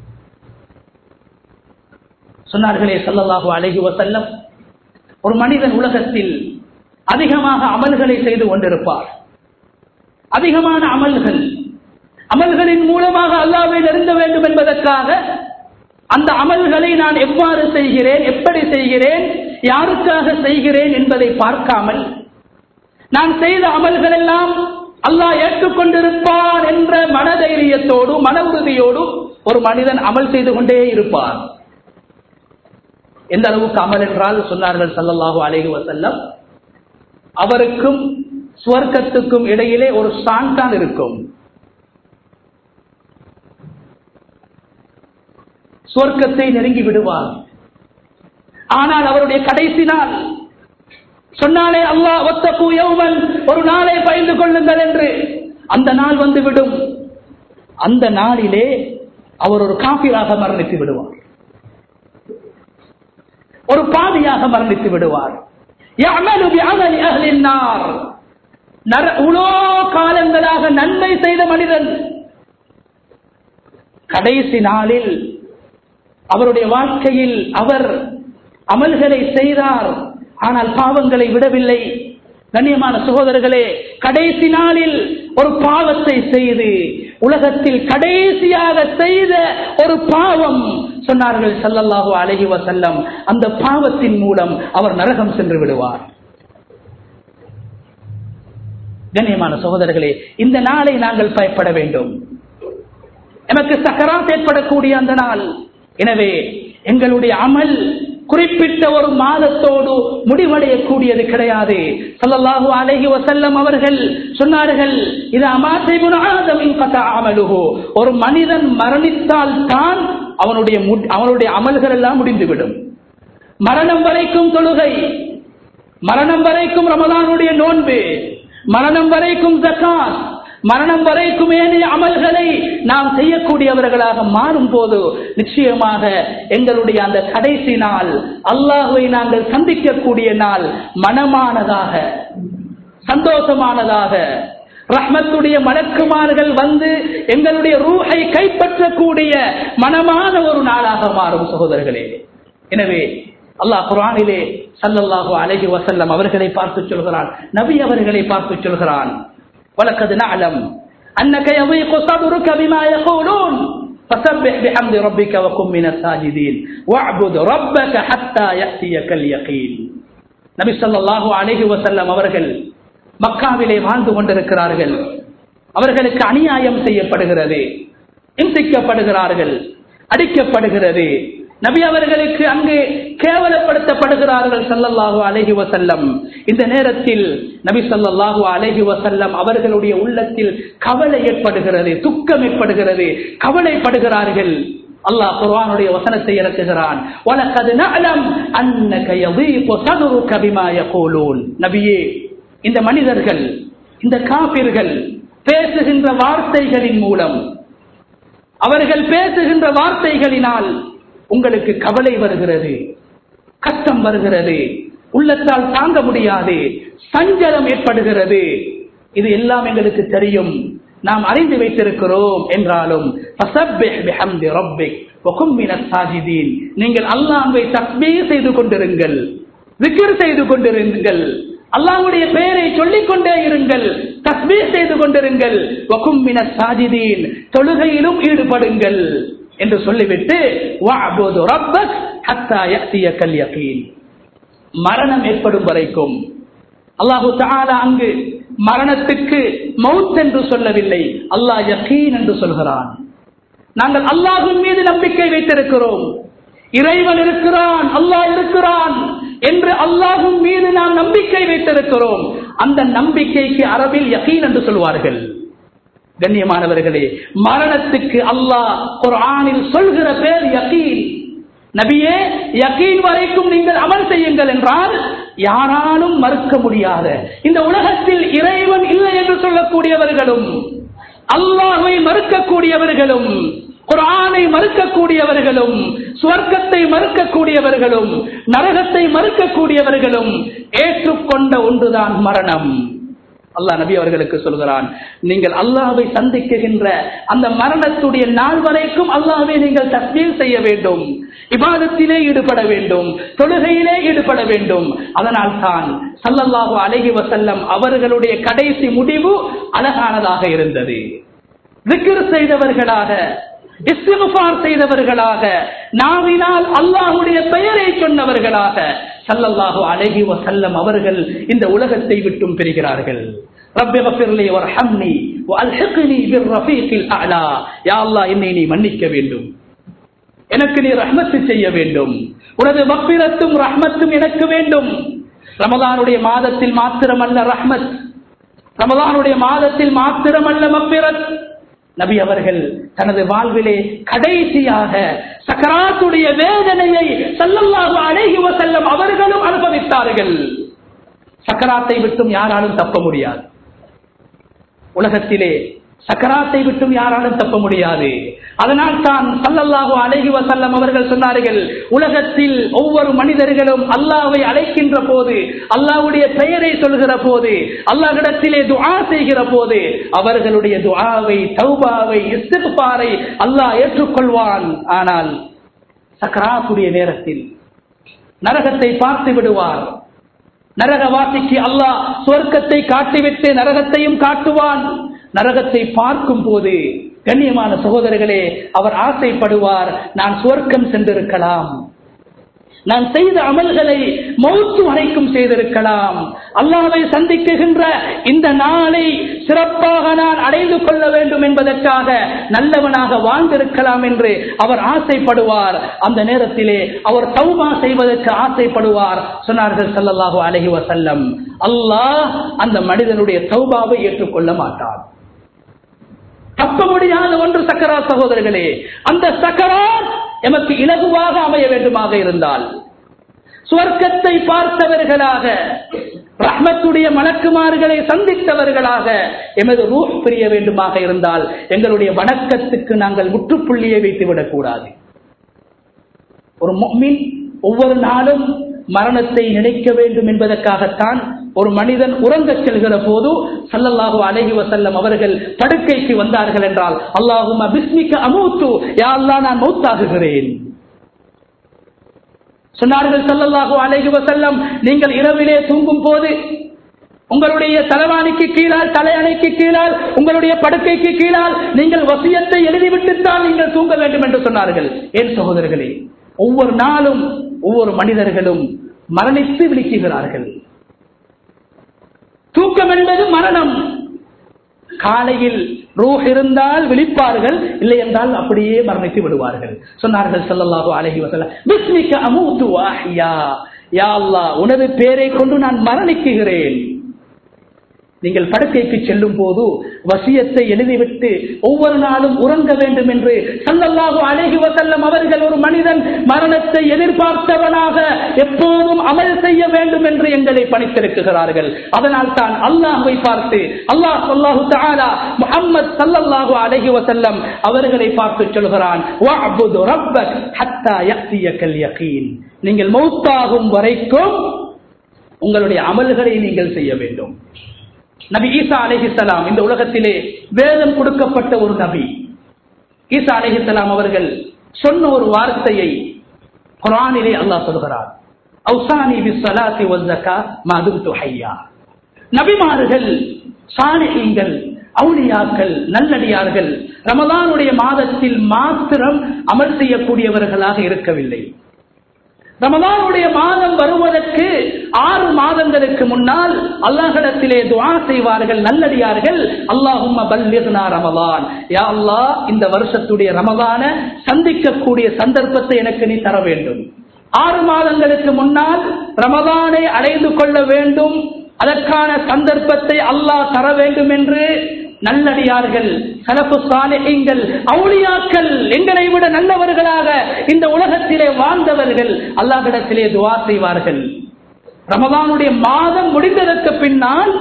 சொன்னார்களே சல்லல்லாஹு அழகி வசல்லம் ஒரு மனிதன் உலகத்தில் அதிகமாக அமல்களை செய்து கொண்டிருப்பார் அதிகமான அமல்கள் அமல்களின் மூலமாக அல்லாவை நெருங்க வேண்டும் என்பதற்காக அந்த அமல்களை நான் எவ்வாறு செய்கிறேன் எப்படி செய்கிறேன் யாருக்காக செய்கிறேன் என்பதை பார்க்காமல் நான் செய்த அமல்கள் எல்லாம் அல்லாஹ் ஏற்றுக்கொண்டிருப்பான் என்ற மனதைரியத்தோடு மன உறுதியோடு ஒரு மனிதன் அமல் செய்து கொண்டே இருப்பார் எந்த அளவுக்கு அமல் என்றால் சொன்னார்கள் சல்லல்லாஹு அலைஹி வசல்லம் அவருக்கும் சுவர்க்கத்துக்கும் இடையிலே ஒரு ஸ்டான் தான் இருக்கும் சுவர்க்கத்தை நெருங்கி விடுவார் ஆனால் அவருடைய கடைசி நாள் சொன்னாலே அல்லாஹ் ஒத்தகு யௌமன் ஒரு நாளை பயந்து கொள்ளுங்கள் என்று அந்த நாள் வந்து விடும் அந்த நாளிலே அவர் ஒரு காப்பீராக மரணித்து விடுவார் ஒரு பாவியாக மரணித்து விடுவார் உலோ காலங்களாக நன்மை செய்த மனிதன் கடைசி நாளில் அவருடைய வாழ்க்கையில் அவர் அமல்களை செய்தார் ஆனால் பாவங்களை விடவில்லை கண்ணியமான சகோதரர்களே கடைசி நாளில் ஒரு பாவத்தை செய்து உலகத்தில் கடைசியாக செய்த ஒரு பாவம் சொன்னார்கள் சல்லல்லாஹு அலஹி வசல்லம் அந்த பாவத்தின் மூலம் அவர் நரகம் சென்று விடுவார் கண்ணியமான சகோதரர்களே இந்த நாளை நாங்கள் பயப்பட வேண்டும் எமக்கு சக்கராத் ஏற்படக்கூடிய அந்த நாள் எனவே எங்களுடைய அமல் குறிப்பிட்ட ஒரு மாதத்தோடு முடிவடையக்கூடியது கிடையாது சல்லல்லாஹு அலைஹி வசல்லம் அவர்கள் சொன்னார்கள் இது அமாசைபுனாதமின் அமலுகோ ஒரு மனிதன் மரணித்தால் தான் அவனுடைய அவனுடைய அமல்கள் எல்லாம் முடிந்துவிடும் மரணம் வரைக்கும் தொழுகை மரணம் வரைக்கும் ரமலானுடைய நோன்பு மரணம் வரைக்கும் ஜக்காத் மரணம் வரைக்கும் ஏனைய அமல்களை நாம் செய்யக்கூடியவர்களாக மாறும் போது நிச்சயமாக எங்களுடைய அந்த கடைசி நாள் அல்லாஹுவை நாங்கள் சந்திக்கக்கூடிய நாள் மனமானதாக சந்தோஷமானதாக ரஹ்மத்துடைய மலக்குமார்கள் வந்து எங்களுடைய ரூஹை கைப்பற்றக்கூடிய மனமான ஒரு நாளாக மாறும் சகோதரர்களே எனவே அல்லாஹ் குரானிலே சல்லல்லாஹு அலஹி வசல்லம் அவர்களை பார்த்து சொல்கிறான் நபி அவர்களை பார்த்து சொல்கிறான் ولقد نعلم أنك يضيق صدرك بما يقولون فسبح بحمد ربك وكن من الساجدين واعبد ربك حتى يأتيك اليقين நபி ஸல்லல்லாஹு அலைஹி வஸல்லம் அவர்கள் மக்காவிலே வாழ்ந்து கொண்டிருக்கிறார்கள் அவர்களுக்கு அநியாயம் செய்யப்படுகிறது இம்சிக்கப்படுகிறார்கள் அடிக்கப்படுகிறது நபி அவர்களுக்கு அங்கு கேவலப்படுத்தப்படுகிறார்கள் சல்லல்லாஹு அலஹி வசல்லம் இந்த நேரத்தில் நபி சல்லல்லாஹு அலஹி வசல்லம் அவர்களுடைய உள்ளத்தில் கவலை ஏற்படுகிறது துக்கம் ஏற்படுகிறது கவலைப்படுகிறார்கள் அல்லாஹ் குர்ஆனுடைய வசனத்தை இறக்குகிறான் வலக்கது நஅலம் அன்னக யதீகு சதுருக பிமா யகூலூன் நபியே இந்த மனிதர்கள் இந்த காபிர்கள் பேசுகின்ற வார்த்தைகளின் மூலம் அவர்கள் பேசுகின்ற வார்த்தைகளினால் உங்களுக்கு கவலை வருகிறது கஷ்டம் வருகிறது உள்ளத்தால் தாங்க முடியாது சஞ்சலம் ஏற்படுகிறது இது எல்லாம் எங்களுக்கு தெரியும் நாம் அறிந்து வைத்திருக்கிறோம் என்றாலும் நீங்கள் அல்லாஹ்வை தஸ்பீ செய்து கொண்டிருங்கள் விக்கிர் செய்து கொண்டிருங்கள் அல்லாஹ்வுடைய பெயரை சொல்லிக் கொண்டே இருங்கள் தஸ்பீ செய்து கொண்டிருங்கள் வகும்மின சாஜிதீன் தொழுகையிலும் ஈடுபடுங்கள் என்று சொல்லிவிட்டு வஅபுது ரப்பக் ஹத்தா யஅதியக்கல் யகீன் மரணம் ஏற்படும் வரைக்கும் அல்லாஹு தஆலா அங்கு மரணத்துக்கு மவுத் என்று சொல்லவில்லை அல்லாஹ் யகீன் என்று சொல்கிறான் நாங்கள் அல்லாஹ்வின் மீது நம்பிக்கை வைத்திருக்கிறோம் இறைவன் இருக்கிறான் அல்லாஹ் இருக்கிறான் என்று அல்லாஹும் மீது நாம் நம்பிக்கை வைத்திருக்கிறோம் அந்த நம்பிக்கைக்கு அரபில் யகீன் என்று சொல்வார்கள் கண்ணியமானவர்களே மரணத்துக்கு அல்லாஹ் குர்ஆனில் சொல்கிற பேர் யகீன் நபியே யகீன் வரைக்கும் நீங்கள் அமல் செய்யுங்கள் என்றால் யாராலும் மறுக்க முடியாத இந்த உலகத்தில் இறைவன் இல்லை என்று சொல்லக்கூடியவர்களும் அல்லாஹை மறுக்கக்கூடியவர்களும் குரானை மறுக்கக்கூடியவர்களும் சுவர்க்கத்தை மறுக்கக்கூடியவர்களும் நரகத்தை மறுக்கக்கூடியவர்களும் ஏற்றுக்கொண்ட ஒன்றுதான் மரணம் அல்லாஹ் நபி அவர்களுக்கு சொல்கிறான் நீங்கள் அல்லாஹ்வை சந்திக்குகின்ற அந்த மரணத்துடைய நாள் வரைக்கும் அல்லாஹ்வை நீங்கள் தஸ்மீல் செய்ய வேண்டும் இபாதத்திலே ஈடுபட வேண்டும் தொழுகையிலே ஈடுபட வேண்டும் அதனால் தான் சல்லல்லாஹு அலைஹி வசல்லம் அவர்களுடைய கடைசி முடிவு அழகானதாக இருந்தது விக்கிர் செய்தவர்களாக இஸ்திகுபார் செய்தவர்களாக நாவினால் அல்லாஹுடைய பெயரை சொன்னவர்களாக சல்லல்லாஹு அலைஹி வசல்லம் அவர்கள் இந்த உலகத்தை விட்டும் பெறுகிறார்கள் ரப்பி கஃபிர்லி வர்ஹம்னி வஅல்ஹிக்னி பிர்ரஃபீகில் அலா யா அல்லாஹ் என்னை நீ மன்னிக்க வேண்டும் எனக்கு நீ ரஹ்மத்து செய்ய வேண்டும் உனது மக்பிரத்தும் ரஹ்மத்தும் எனக்கு வேண்டும் ரமதானுடைய மாதத்தில் மாத்திரமல்ல ரஹ்மத் ரமதானுடைய மாதத்தில் மாத்திரமல்ல மக்பிரத் நபி அவர்கள் தனது வாழ்விலே கடைசியாக சக்கராத்துடைய வேதனையை சல்லல்லாஹு அலைஹி வஸல்லம் அவர்களும் அனுபவித்தார்கள் சக்கராத்தை விட்டும் யாராலும் தப்ப முடியாது உலகத்திலே சக்கராத்தை விட்டும் யாராலும் தப்ப முடியாது அதனால் தான் சல்லல்லாஹு அலைஹி வசல்லம் அவர்கள் சொன்னார்கள் உலகத்தில் ஒவ்வொரு மனிதர்களும் அல்லாவை அழைக்கின்ற போது அல்லாவுடைய பெயரை சொல்கிற போது அல்லாஹிடத்திலே துஆ செய்கிற போது அவர்களுடைய துஆவை தௌபாவை இஸ்திக்பாரை அல்லாஹ் ஏற்றுக்கொள்வான் ஆனால் சக்கராத்துடைய நேரத்தில் நரகத்தை பார்த்து விடுவார் நரகவாசிக்கு அல்லாஹ் சுவர்க்கத்தை காட்டிவிட்டு நரகத்தையும் காட்டுவான் நரகத்தை பார்க்கும் போது கண்ணியமான சகோதரர்களே அவர் ஆசைப்படுவார் நான் சுவர்க்கம் சென்றிருக்கலாம் நான் செய்த அமல்களை மௌத்து வரைக்கும் செய்திருக்கலாம் அல்லாவை சந்திக்குகின்ற இந்த நாளை சிறப்பாக நான் அடைந்து கொள்ள வேண்டும் என்பதற்காக நல்லவனாக வாழ்ந்திருக்கலாம் என்று அவர் ஆசைப்படுவார் அந்த நேரத்திலே அவர் தௌபா செய்வதற்கு ஆசைப்படுவார் சொன்னார்கள் சல்லல்லாஹு அலஹி வசல்லம் அல்லாஹ் அந்த மனிதனுடைய தௌபாவை ஏற்றுக்கொள்ள மாட்டார் தப்ப முடியாத ஒன்று சக்கரா சகோதரர்களே அந்த சக்கரா எமக்கு இலகுவாக அமைய வேண்டுமாக இருந்தால் சுவர்க்கத்தை பார்த்தவர்களாக ரஹ்மத்துடைய மலக்குமார்களை சந்தித்தவர்களாக எமது ரூஹ் பிரிய வேண்டுமாக இருந்தால் எங்களுடைய வணக்கத்துக்கு நாங்கள் முற்றுப்புள்ளியை வைத்து விடக்கூடாது ஒரு மொம்மின் ஒவ்வொரு நாளும் மரணத்தை நினைக்க வேண்டும் என்பதற்காகத்தான் ஒரு மனிதன் உறங்கச் செல்கிற போது சல்லல்லாஹு அலஹி வசல்லம் அவர்கள் படுக்கைக்கு வந்தார்கள் என்றால் அல்லாஹும் பிஸ்மிக்க அமூத்து யா அல்லா நான் மௌத்தாகுகிறேன் சொன்னார்கள் சல்லல்லாஹு அலஹி வசல்லம் நீங்கள் இரவிலே தூங்கும் போது உங்களுடைய தலைவாணிக்கு கீழால் தலையணைக்கு கீழால் உங்களுடைய படுக்கைக்கு கீழால் நீங்கள் வசியத்தை எழுதிவிட்டுத்தான் நீங்கள் தூங்க வேண்டும் என்று சொன்னார்கள் ஏன் சகோதரர்களே ஒவ்வொரு நாளும் ஒவ்வொரு மனிதர்களும் மரணித்து விழிக்குகிறார்கள் தூக்கம் என்பது மரணம் காலையில் ரூஹ் இருந்தால் விழிப்பார்கள் இல்லை என்றால் அப்படியே மரணித்து விடுவார்கள் சொன்னார்கள் ஸல்லல்லாஹு அலைஹி வஸல்லம் பிஸ்மிக அமூது வாஹியா யா அல்லாஹ் உனது பேரை கொண்டு நான் மரணிக்குகிறேன் நீங்கள் படுக்கைக்கு செல்லும் போது வசியத்தை எழுதிவிட்டு ஒவ்வொரு நாளும் உறங்க வேண்டும் என்று சல்லல்லாஹு அலைஹி வஸல்லம் அவர்கள் ஒரு மனிதன் மரணத்தை எதிர்பார்த்தவனாக எப்போதும் அமல் செய்ய வேண்டும் என்று எங்களை பணித்திருக்கிறார்கள் அதனால் தான் அல்லாஹ்வை பார்த்து அல்லாஹ் சொல்லாஹு தஆலா முஹம்மத் ஸல்லல்லாஹு அலைஹி வஸல்லம் அவர்களை பார்த்து சொல்கிறான் வஅபுது ரப்பக் ஹத்தா யக்தியக்கல் யகீன் நீங்கள் மௌத்தாகும் வரைக்கும் உங்களுடைய அமல்களை நீங்கள் செய்ய வேண்டும் நபி ஈசா அலைஹிஸ்ஸலாம் இந்த உலகத்திலே வேதம் கொடுக்கப்பட்ட ஒரு நபி ஈசா அலைஹிஸ்ஸலாம் அவர்கள் சொன்ன ஒரு வார்த்தையை குரானிலே அல்லாஹ் சொல்கிறார் அவுசானி பிஸ்ஸலாத்தி வஸ்ஸகா மதும்து ஹய்யா நபிமார்கள் சாலிஹீங்கள் அவுலியாக்கள் நல்லடியார்கள் ரமலானுடைய மாதத்தில் மாத்திரம் அமல் செய்யக்கூடியவர்களாக இருக்கவில்லை ரமலானுடைய மாதம் வருவதற்கு ஆறு மாதங்களுக்கு முன்னால் அல்லாஹிடத்திலே துவா செய்வார்கள் நல்லடியார்கள் அல்லாஹும் ரமலான் யா அல்லாஹ் இந்த வருஷத்துடைய ரமலான சந்திக்கக்கூடிய சந்தர்ப்பத்தை எனக்கு நீ தர வேண்டும் ஆறு மாதங்களுக்கு முன்னால் ரமலானை அடைந்து கொள்ள வேண்டும் அதற்கான சந்தர்ப்பத்தை அல்லாஹ் தர வேண்டும் என்று நல்லடியார்கள் சலப்பு சாலைகள் அவுளியாக்கள் எங்களை விட நல்லவர்களாக இந்த உலகத்திலே வாழ்ந்தவர்கள் அல்லாஹிடத்திலே துவா செய்வார்கள் ரமதானுடைய மாதம் முடிந்ததற்கு பின்னால்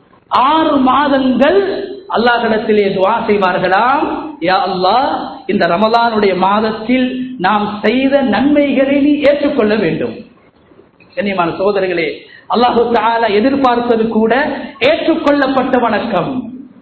ஆறு மாதங்கள் அல்லாஹிடத்திலே துவா செய்வார்களாம் யா அல்லாஹ் இந்த ரமதானுடைய மாதத்தில் நாம் செய்த நன்மைகளை நீ ஏற்றுக்கொள்ள வேண்டும் கண்ணியமான சோதரர்களே அல்லாஹு தாலா எதிர்பார்ப்பது கூட ஏற்றுக்கொள்ளப்பட்ட வணக்கம்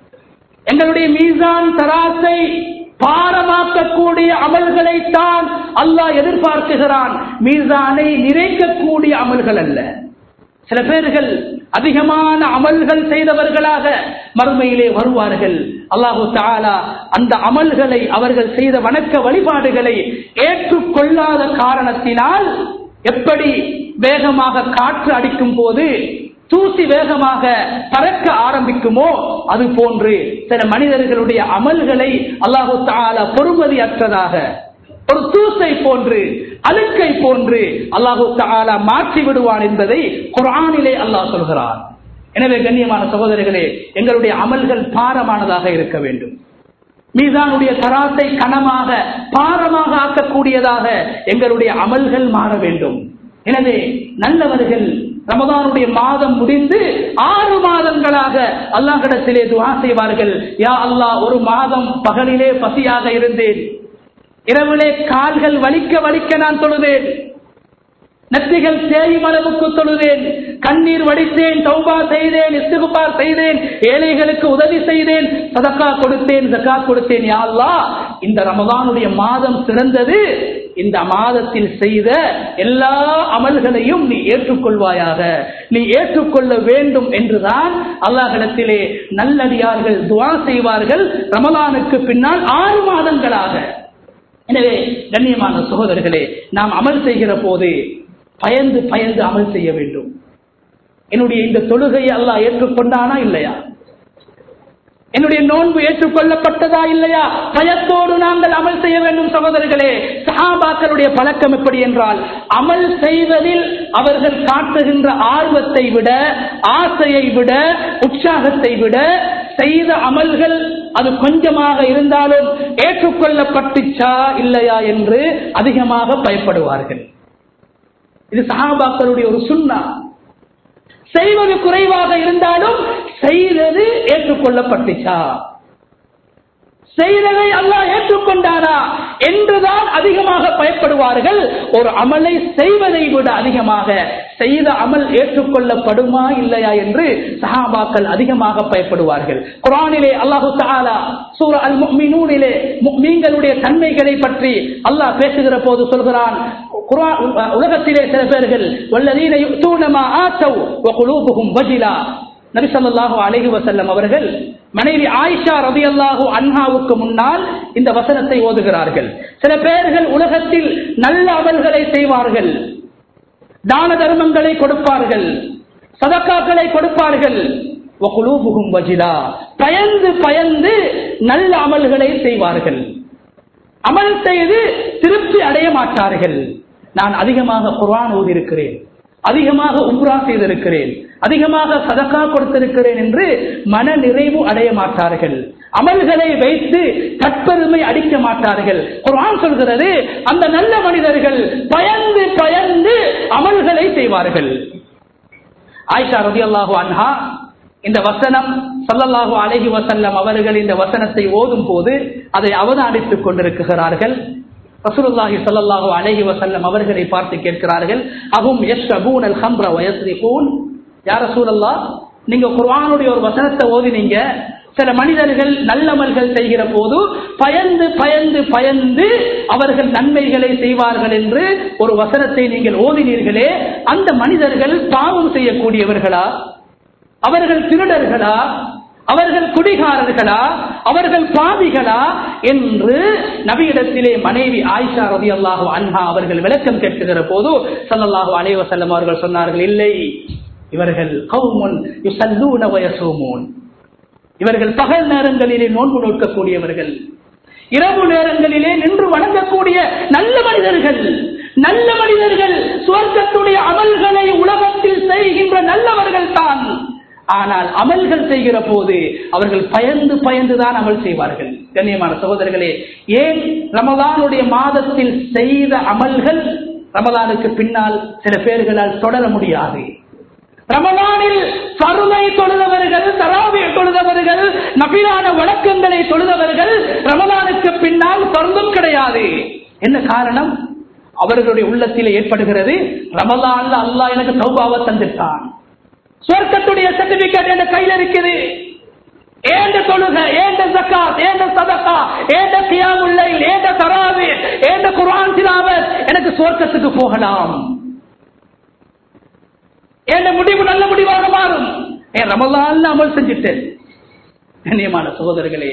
எங்களுடைய மீசான் தராசை பாரமாக்கக்கூடிய அமல்களை தான் அல்லாஹ் எதிர்பார்க்குகிறான் மீசானை நிறைக்கக்கூடிய அமல்கள் அல்ல சில பேர்கள் அதிகமான அமல்கள் செய்தவர்களாக மறுமையிலே வருவார்கள் அல்லாஹு தாலா அந்த அமல்களை அவர்கள் செய்த வணக்க வழிபாடுகளை ஏற்றுக்கொள்ளாத காரணத்தினால் எப்படி வேகமாக காற்று அடிக்கும் போது தூசி வேகமாக பறக்க ஆரம்பிக்குமோ அது போன்று சில மனிதர்களுடைய அமல்களை அல்லாஹு தாலா பொறுமதி அற்றதாக ஒரு தூசை போன்று அழுக்கை போன்று அல்லாஹு தாலா மாற்றி விடுவான் என்பதை குரானிலே அல்லாஹ் சொல்கிறார் எனவே கண்ணியமான சகோதரர்களே எங்களுடைய அமல்கள் பாரமானதாக இருக்க வேண்டும் மீதானுடைய தராசை கனமாக பாரமாக ஆக்கக்கூடியதாக எங்களுடைய அமல்கள் மாற வேண்டும் எனவே நல்லவர்கள் ரமதானுடைய மாதம் முடிந்து ஆறு மாதங்களாக அல்லாஹிடத்திலே துவா செய்வார்கள் யா அல்லாஹ் ஒரு மாதம் பகலிலே பசியாக இருந்தேன் இரவிலே கால்கள் வலிக்க வலிக்க நான் தொழுதேன் நெத்திகள் தேயும் அளவுக்கு தொழுதேன் கண்ணீர் வடித்தேன் தௌபா செய்தேன் இஸ்திகுபார் செய்தேன் ஏழைகளுக்கு உதவி செய்தேன் சதக்கா கொடுத்தேன் ஜக்காத் கொடுத்தேன் யா அல்லாஹ் இந்த ரமதானுடைய மாதம் சிறந்தது இந்த மாதத்தில் செய்த எல்லா அமல்களையும் நீ ஏற்றுக்கொள்வாயாக நீ ஏற்றுக்கொள்ள வேண்டும் என்றுதான் அல்லாஹிடத்திலே நல்லடியார்கள் துவா செய்வார்கள் ரமலானுக்கு பின்னால் ஆறு மாதங்களாக எனவே கண்ணியமான சகோதரர்களே நாம் அமல் செய்கிற போது பயந்து பயந்து அமல் செய்ய வேண்டும் என்னுடைய இந்த தொழுகையை அல்லாஹ் ஏற்றுக்கொண்டானா இல்லையா என்னுடைய நோன்பு ஏற்றுக்கொள்ளப்பட்டதா இல்லையா பயத்தோடு நாங்கள் அமல் செய்ய வேண்டும் சகோதரர்களே சஹாபாக்களுடைய பழக்கம் எப்படி என்றால் அமல் செய்வதில் அவர்கள் காட்டுகின்ற ஆர்வத்தை விட ஆசையை விட உற்சாகத்தை விட செய்த அமல்கள் அது கொஞ்சமாக இருந்தாலும் ஏற்றுக்கொள்ளப்பட்டுச்சா இல்லையா என்று அதிகமாக பயப்படுவார்கள் இது சஹாபாக்களுடைய ஒரு சுண்ணா செய்வது குறைவாக இருந்தாலும் செய்தது ஏற்றுக்கொள்ளப்பட்டுச்சா செய்ததை அல்லாஹ் ஏற்றுக்கொண்டாரா என்றுதான் அதிகமாக பயப்படுவார்கள் ஒரு அமலை செய்வதை விட அதிகமாக செய்த அமல் ஏற்றுக்கொள்ளப்படுமா இல்லையா என்று சஹாபாக்கள் அதிகமாக பயப்படுவார்கள் குரானிலே அல்லாஹு தாலா சூர அல் முக்மினூனிலே முக்மீன்களுடைய தன்மைகளை பற்றி அல்லாஹ் பேசுகிற போது சொல்கிறான் உலகத்திலே சில பேர்கள் வல்லதீன யுக்தூனமா ஆத்தவ் வகுலூபுகும் வஜிலா நபிசல்லாஹு அலஹி வசல்லம் அவர்கள் மனைவி ஆயிஷா ரவி அல்லாஹு அன்ஹாவுக்கு முன்னால் இந்த வசனத்தை ஓதுகிறார்கள் சில பேர்கள் உலகத்தில் நல்ல அமல்களை செய்வார்கள் தான தர்மங்களை கொடுப்பார்கள் சதக்காக்களை கொடுப்பார்கள் வஜிலா பயந்து பயந்து நல்ல அமல்களை செய்வார்கள் அமல் செய்து திருப்தி அடைய மாட்டார்கள் நான் அதிகமாக குர்ஆன் ஓதியிருக்கிறேன் அதிகமாக உம்ரா செய்திருக்கிறேன் அதிகமாக சதக்கா கொடுத்திருக்கிறேன் என்று மன நிறைவு அடைய மாட்டார்கள் அமல்களை வைத்து தற்பெருமை அடிக்க மாட்டார்கள் குர்ஆன் சொல்கிறது அந்த நல்ல மனிதர்கள் பயந்து பயந்து அமல்களை செய்வார்கள் ஆயிஷா ரதியல்லாஹு அன்ஹா இந்த வசனம் ஸல்லல்லாஹு அலைஹி வஸல்லம் அவர்கள் இந்த வசனத்தை ஓதும் போது அதை அவதானித்துக் கொண்டிருக்கிறார்கள் ரசூலுல்லாஹி ஸல்லல்லாஹு அலைஹி வஸல்லம் அவர்களை பார்த்து கேட்கிறார்கள் அஹும் யஷ்ரபூனல் ஹம்ர வ யஸ்ரிகூன் யா ரசூலல்லாஹ் நீங்க குர்ஆனுடைய ஒரு வசனத்தை ஓதினீங்க சில மனிதர்கள் நல்லமல்கள் செய்கிற போது பயந்து பயந்து பயந்து அவர்கள் நன்மைகளை செய்வார்கள் என்று ஒரு வசனத்தை நீங்கள் ஓதினீர்களே அந்த மனிதர்கள் பாவம் செய்யக்கூடியவர்களா அவர்கள் திருடர்களா அவர்கள் குடிகாரர்களா அவர்கள் பாவிகளா என்று நபியிடத்திலே மனைவி ஆயிஷா ரதி அல்லாஹு அன்ஹா அவர்கள் விளக்கம் கேட்கிற போது சல்லல்லாஹு அலைஹி வஸல்லம் அவர்கள் சொன்னார்கள் இல்லை இவர்கள் கௌமுன் யுஸல்லூன வ யஸூமூன் இவர்கள் பகல் நேரங்களிலே நோன்பு நோக்கக்கூடியவர்கள் இரவு நேரங்களிலே நின்று வணங்கக்கூடிய நல்ல மனிதர்கள் நல்ல மனிதர்கள் சுவர்க்கத்துடைய அமல்களை உலகத்தில் செய்கின்ற நல்லவர்கள் தான் ஆனால் அமல்கள் செய்கிற போது அவர்கள் பயந்து பயந்துதான் அமல் செய்வார்கள் கண்ணியமான சகோதரர்களே ஏன் ரமலானுடைய மாதத்தில் செய்த அமல்கள் ரமலானுக்கு பின்னால் சில பேர்களால் தொடர முடியாது ரமலானில் பருமை தொழுதவர்கள் தராவிய தொழுதவர்கள் நபிலான வழக்கங்களை தொழுதவர்கள் ரமலானுக்கு பின்னால் பருந்தும் கிடையாது என்ன காரணம் அவர்களுடைய உள்ளத்தில் ஏற்படுகிறது ரமலான்ல அல்லாஹ் எனக்கு சௌபாவை தந்துட்டான் சொர்க்கத்துடைய சர்டிபிகேட் என் கையில் இருக்குது ஏண்ட தொழுக ஏண்ட ஜக்காத் ஏண்ட சதகா ஏண்ட கியாமுல்லை ஏண்ட தராவி ஏண்ட குர்ஆன் திலாவத் எனக்கு சொர்க்கத்துக்கு போகலாம் என் முடிவு நல்ல முடிவாக மாறும் என் ரமலான் அமல் செஞ்சுட்டேன் கண்ணியமான சகோதரர்களே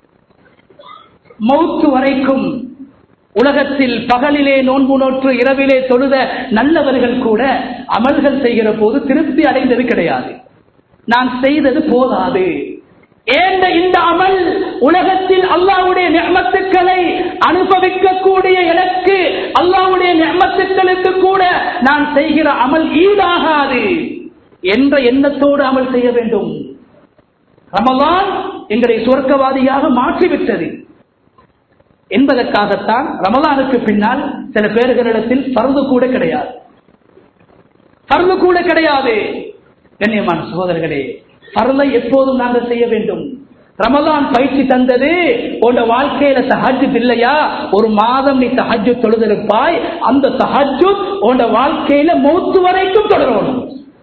மௌத்து வரைக்கும் உலகத்தில் பகலிலே நோன்பு நோற்று இரவிலே தொழுத நல்லவர்கள் கூட அமல்கள் செய்கிற போது திருப்தி அடைந்தது கிடையாது நான் செய்தது போதாது ஏந்த இந்த அமல் உலகத்தில் அல்லாவுடைய நியமத்துக்களை அனுபவிக்கக்கூடிய எனக்கு அல்லாவுடைய நியமத்துக்களுக்கு கூட நான் செய்கிற அமல் ஈடாகாது என்ற எண்ணத்தோடு அமல் செய்ய வேண்டும் ரமலான் எங்களை சொர்க்கவாதியாக மாற்றிவிட்டது என்பதற்காகத்தான் ரமலானுக்கு பின்னால் சில பேர்களிடத்தில் பருது கூட கிடையாது பருது கூட கிடையாது கண்ணியமான சகோதரர்களே பருளை எப்போதும் நாங்கள் செய்ய வேண்டும் ரமலான் பயிற்சி தந்தது உன் வாழ்க்கையில சஹஜ் இல்லையா ஒரு மாதம் நீ சஹஜ் தொழுதிருப்பாய் அந்த சஹஜ் உன் வாழ்க்கையில மௌத்து வரைக்கும் தொடரணும்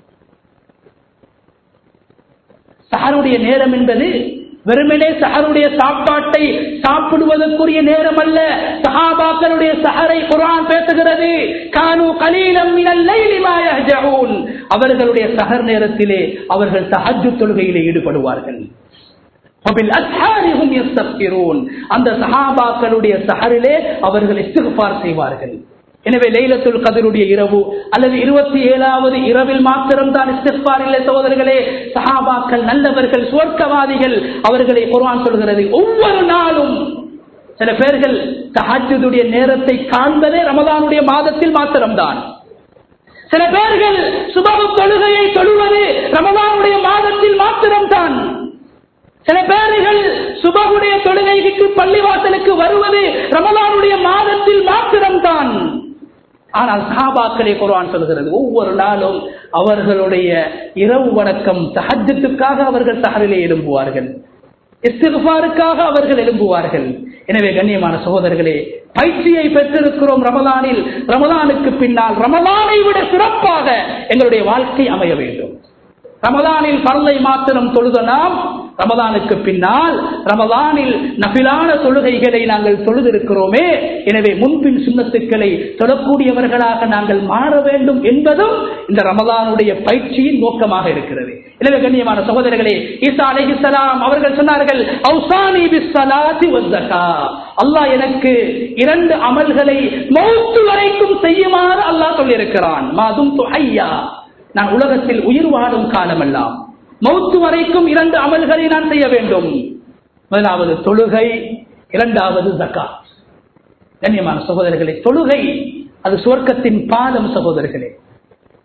சஹருடைய நேரம் என்பது வெறுமனே சஹருடைய சாப்பாட்டை சாப்பிடுவதற்குரிய நேரம் அல்ல சஹாபாக்களுடைய சஹரை குரான் பேசுகிறது கானு கலீலம் மினல் லைலி மா யஹ்ஜஊன் அவர்களுடைய சஹர் நேரத்திலே அவர்கள் தஹஜ்ஜு தொழுகையிலே ஈடுபடுவார்கள் வபில் அஸ்ஹாரிஹும் யஸ்தக்பிரூன் அந்த சஹாபாக்களுடைய சஹரிலே அவர்கள் இஸ்திக்பார் செய்வார்கள் எனவே லைலத்துல் கதருடைய இரவு அல்லது இருபத்தி ஏழாவது இரவில் மாத்திரம் தான் இஸ்திஃபார் இல்லை சகோதரர்களே சஹாபாக்கள் நல்லவர்கள் சுவர்க்கவாதிகள் அவர்களை குர்ஆன் சொல்கிறது ஒவ்வொரு நாளும் சில பேர்கள் தஹஜ்ஜுடைய நேரத்தை காண்பதே ரமதானுடைய மாதத்தில் மாத்திரம்தான் சில பேர்கள் சுபகு தொழுகையை தொழுவது ரமதானுடைய மாதத்தில் மாத்திரம்தான் சில பேர்கள் சுபகுடைய தொழுகைக்கு பள்ளிவாசலுக்கு வருவது ரமலானுடைய மாதத்தில் மாத்திரம்தான் ஆனால் சஹாபாக்களே குர்ஆன் சொல்கிறது ஒவ்வொரு நாளும் அவர்களுடைய இரவு வணக்கம் தஹஜத்துக்காக அவர்கள் சஹரிலே எழும்புவார்கள் இஸ்திஃபாருக்காக அவர்கள் எழும்புவார்கள் எனவே கண்ணியமான சகோதரர்களே பயிற்சியை பெற்றிருக்கிறோம் ரமலானில் ரமலானுக்கு பின்னால் ரமலானை விட சிறப்பாக எங்களுடைய வாழ்க்கை அமைய வேண்டும் ரமலானில் பரலை மாத்திரம் தொழுத நாம் ரமலானுக்கு பின்னால் ரமலானில் நபிலான தொழுகைகளை நாங்கள் தொழுதிருக்கிறோமே எனவே முன்பின் சுண்ணத்துக்களை தொழக்கூடியவர்களாக நாங்கள் மாற வேண்டும் என்பதும் இந்த ரமலானுடைய பயிற்சியின் நோக்கமாக இருக்கிறது எனவே கண்ணியமான சகோதரர்களே ஈசா அலைஹிஸ்ஸலாம் அவர்கள் சொன்னார்கள் அவுசானி பிஸ்ஸலாத்தி வஸ்ஸகா அல்லாஹ் எனக்கு இரண்டு அமல்களை மௌத்து வரைக்கும் செய்யுமாறு அல்லாஹ் சொல்லியிருக்கிறான் மாதும் துஹையா நான் உலகத்தில் உயிர் வாழும் காலமெல்லாம் மௌத்து வரைக்கும் இரண்டு அமல்களை நான் செய்ய வேண்டும் முதலாவது தொழுகை இரண்டாவது ஜக்காத் கண்ணியமான சகோதரர்களே தொழுகை அது சுவர்க்கத்தின் பாலம் சகோதரர்களே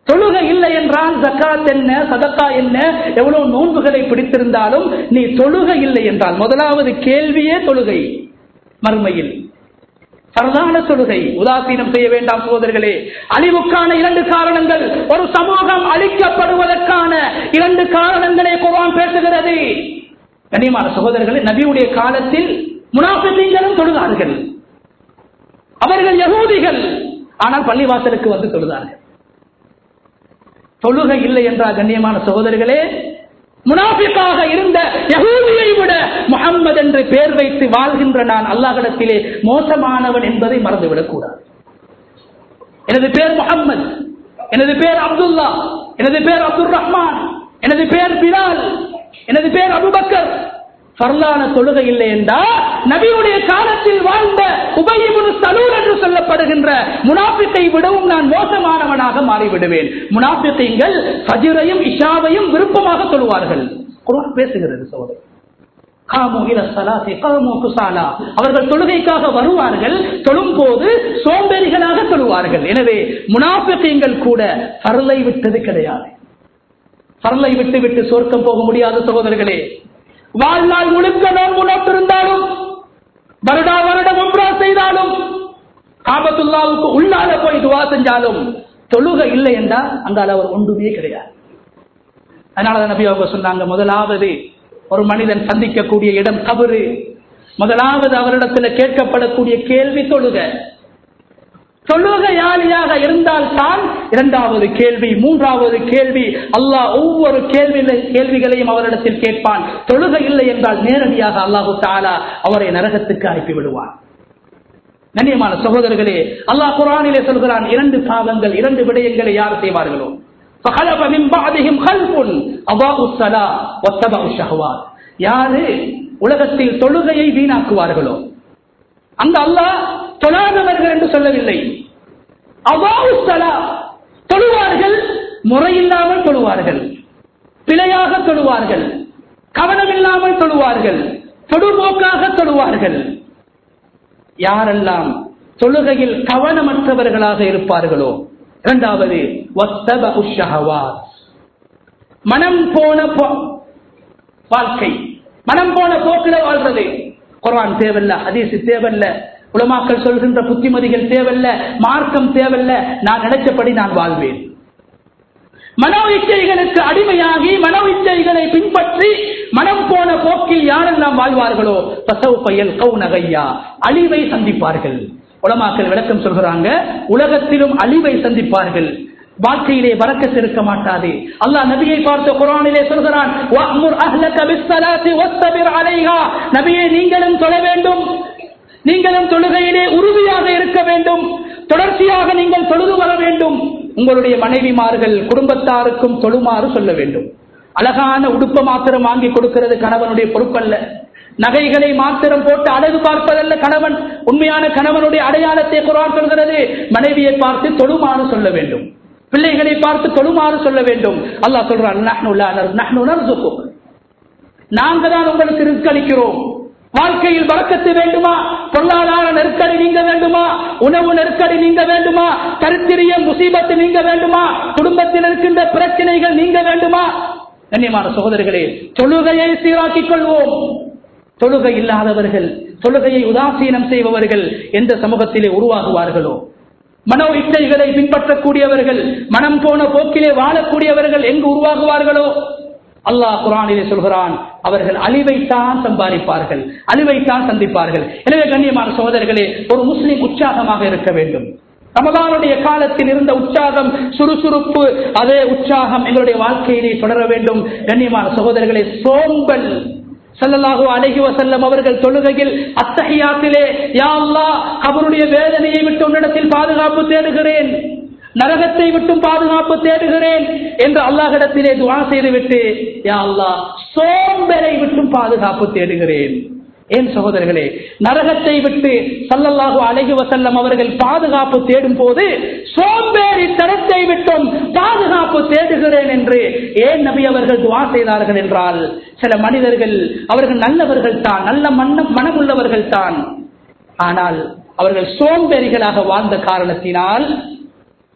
தொழுகை இல்லை என்றால் ஜக்காத் என்ன சதக்கா என்ன எவ்வளவு நோன்புகளை பிடித்திருந்தாலும் நீ தொழுகை இல்லை என்றால் முதலாவது கேள்வியே தொழுகை மறுமையில் பரதான தொழுகை உதாசீனம் செய்ய வேண்டாம் சகோதரர்களே அழிவுக்கான இரண்டு காரணங்கள் ஒரு சமூகம் அழிக்கப்படுவதற்கான இரண்டு காரணங்களே குரான் பேசுகிறது கனிமான சகோதரர்களே நபியுடைய காலத்தில் முனாஃபிகளும் தொழுதார்கள் அவர்கள் யகூதிகள் ஆனால் பள்ளிவாசலுக்கு வந்து தொழுதார்கள் தொழுகை இல்லை என்றால் கண்ணியமான சகோதரர்களே முனாஃபிக்காக இருந்த யகூதியை விட முகம்மது என்று பெயர் வைத்து வாழ்கின்ற நான் அல்லாஹிடத்திலே மோசமானவன் என்பதை மறந்துவிடக் கூடாது எனது பேர் முகம்மது எனது பேர் அப்துல்லா எனது பேர் அப்துல் ரஹ்மான் எனது பேர் பிலால் எனது பேர் அபுபக்கர் பரலான தொழுகை இல்லை என்றால் நபியுடைய காலத்தில் வாழ்ந்த உபயிபுரு சலூர் என்று சொல்லப்படுகின்ற முனாபித்தை விடவும் நான் மோசமானவனாக மாறிவிடுவேன் முனாபித்தைங்கள் ஃபஜ்ரையும் இஷாவையும் விருப்பமாக தொழுவார்கள் குர்ஆன் பேசுகிறது சோதரி காமு இல ஸலாத்தி காமு குஸாலா அவர்கள் தொழுகைக்காக வருவார்கள் தொழும் போது சோம்பேறிகளாக தொழுவார்கள் எனவே முனாபித்தீங்கள் கூட பரலை விட்டது கிடையாது பரலை விட்டு விட்டு சொர்க்கம் போக முடியாத சகோதரர்களே வாழ்நாள் முழுக்க நோன்பு நோட்டிருந்தாலும் வருடா வருடம் ஒன்றா செய்தாலும் காபத்துல்லாவுக்கு உள்ளால போய் துவா செஞ்சாலும் தொழுகை இல்லை என்றால் அங்கால அவர் ஒன்றுமே கிடையாது அதனால நபி அவங்க சொன்னாங்க முதலாவது ஒரு மனிதன் சந்திக்கக்கூடிய இடம் கபரு முதலாவது அவரிடத்துல கேட்கப்படக்கூடிய கேள்வி தொழுக தொழுகையாளியாக இருந்தால் தான் இரண்டாவது கேள்வி மூன்றாவது கேள்வி அல்லாஹ் ஒவ்வொரு கேள்வி கேள்விகளையும் அவரிடத்தில் கேட்பான் தொழுகை இல்லை என்றால் நேரடியாக அல்லாஹு தாலா அவரை நரகத்துக்கு அனுப்பி விடுவான் கண்ணியமான சகோதரர்களே அல்லாஹ் குரானிலே சொல்கிறான் இரண்டு பாவங்கள் இரண்டு விடயங்களை யார் செய்வார்களோ فخلف من بعدهم خلف أضاءوا الصلاة واتبعوا الشهوات யாரு உலகத்தில் தொழுகையை வீணாக்குவார்களோ அந்த அல்லாஹ் தொழாதவர்கள் என்று சொல்லவில்லை அவாவு ஸலா தொழுவார்கள் முறையில்லாமல் தொழுவார்கள் பிழையாக தொழுவார்கள் கவனமில்லாமல் தொழுவார்கள் தொடுபோக்காக தொழுவார்கள் யாரெல்லாம் தொழுகையில் கவனமற்றவர்களாக இருப்பார்களோ இரண்டாவது வத்தபஉ ஷஹவாத். மனம் போன போ- வாழ்க்கை மனம் போன போக்கில வாழ்றது குர்ஆன் தேவையில்ல ஹதீஸ் தேவையில்ல உலமாக்கள் சொல்கின்ற புத்திமதிகள் தேவையில்ல மார்க்கம் தேவையில்ல நான் நினைச்சபடி நான் வாழ்வேன் மனோ இச்சைகளுக்கு அடிமையாகி மனோ இச்சைகளை பின்பற்றி மனம் போன போக்கில் யாரெல்லாம் வாழ்வார்களோ பசவு பயல் கவுனகையா அழிவை சந்திப்பார்கள் உலமாக்கள் விளக்கம் சொல்கிறாங்க உலகத்திலும் அழிவை சந்திப்பார்கள் வாழ்க்கையிலே வரக்கத்து இருக்க மாட்டாது அல்லாஹ் நபியை பார்த்த குரானிலே சொல்கிறான் "வஅ்முர் அஹ்லக பிஸ்ஸலாத்தி வஸ்தபிர் அலைஹா." நபியே நீங்களும் தொழ வேண்டும் நீங்களும் தொழுகையிலே உறுதியாக இருக்க வேண்டும் தொடர்ச்சியாக நீங்கள் தொழுது வர வேண்டும் உங்களுடைய மனைவிமார்கள் குடும்பத்தாருக்கும் தொழுமாறு சொல்ல வேண்டும் அழகான உடுப்ப மாத்திரம் வாங்கி கொடுக்கிறது கணவனுடைய பொறுப்பல்ல நகைகளை மாத்திரம் போட்டு அழகு பார்ப்பதல்ல கணவன் உண்மையான கணவனுடைய அடையாளத்தை குரான் சொல்கிறது மனைவியை பார்த்து தொழுமாறு சொல்ல வேண்டும் பிள்ளைகளை பார்த்து தொழுமாறு சொல்ல வேண்டும் அல்லாஹ் சொல்றான் "நஹ்னு லா நர்- நஹ்னு நர்சுகுக்." நாங்க தான் உங்களுக்கு ரிஸ்க் அளிக்கிறோம் வாழ்க்கையில் வழக்கத்து வேண்டுமா பொருளாதார நெருக்கடி நீங்க வேண்டுமா உணவு நெருக்கடி நீங்க வேண்டுமா கருத்திரிய முசீபத்து நீங்க வேண்டுமா குடும்பத்தில் இருக்கின்ற பிரச்சனைகள் நீங்க வேண்டுமா கண்ணியமான சகோதரர்களே தொழுகையை சீராக்கிக் கொள்வோம் தொழுகை இல்லாதவர்கள் தொழுகையை உதாசீனம் செய்பவர்கள் எந்த சமூகத்திலே உருவாகுவார்களோ மனோ இச்சைகளை பின்பற்றக்கூடியவர்கள் மனம் போன போக்கிலே வாழக்கூடியவர்கள் எங்கு உருவாகுவார்களோ அல்லாஹ் குரானிலே சொல்கிறான் அவர்கள் அழிவைத்தான் சம்பாதிப்பார்கள் அழிவைத்தான் சந்திப்பார்கள் எனவே கண்ணியமான சகோதரர்களே ஒரு முஸ்லிம் உற்சாகமாக இருக்க வேண்டும் ரமதானுடைய காலத்தில் இருந்த உற்சாகம் சுறுசுறுப்பு அதே உற்சாகம் எங்களுடைய வாழ்க்கையிலே தொடர வேண்டும் கண்ணியமான சகோதரர்களே சோம்பல் ஸல்லல்லாஹு அலைஹி வஸல்லம் அவர்கள் தொழுகையில் அத்தஹியாத்திலே யா அல்லாஹ் அவருடைய வேதனையை விட்டு உன்னிடத்தில் பாதுகாப்பு தேடுகிறேன் நரகத்தை விட்டும் பாதுகாப்பு தேடுகிறேன் என்று அல்லாஹ்விடத்திலே துஆ செய்துவிட்டு யா அல்லாஹ் சோம்பலை விட்டும் பாதுகாப்பு தேடுகிறேன் ஏன் சகோதரர்களே நரகத்தை விட்டு சல்லல்லாஹு அலைஹி வஸல்லம் அவர்கள் பாதுகாப்பு தேடும் போது சோம்பேறி தரத்தை விட்டும் பாதுகாப்பு தேடுகிறேன் என்று ஏன் நபி அவர்கள் துவா செய்தார்கள் என்றால் சில மனிதர்கள் அவர்கள் நல்லவர்கள் தான் நல்ல மன்னம் மனமுள்ளவர்கள் தான் ஆனால் அவர்கள் சோம்பேறிகளாக வாழ்ந்த காரணத்தினால்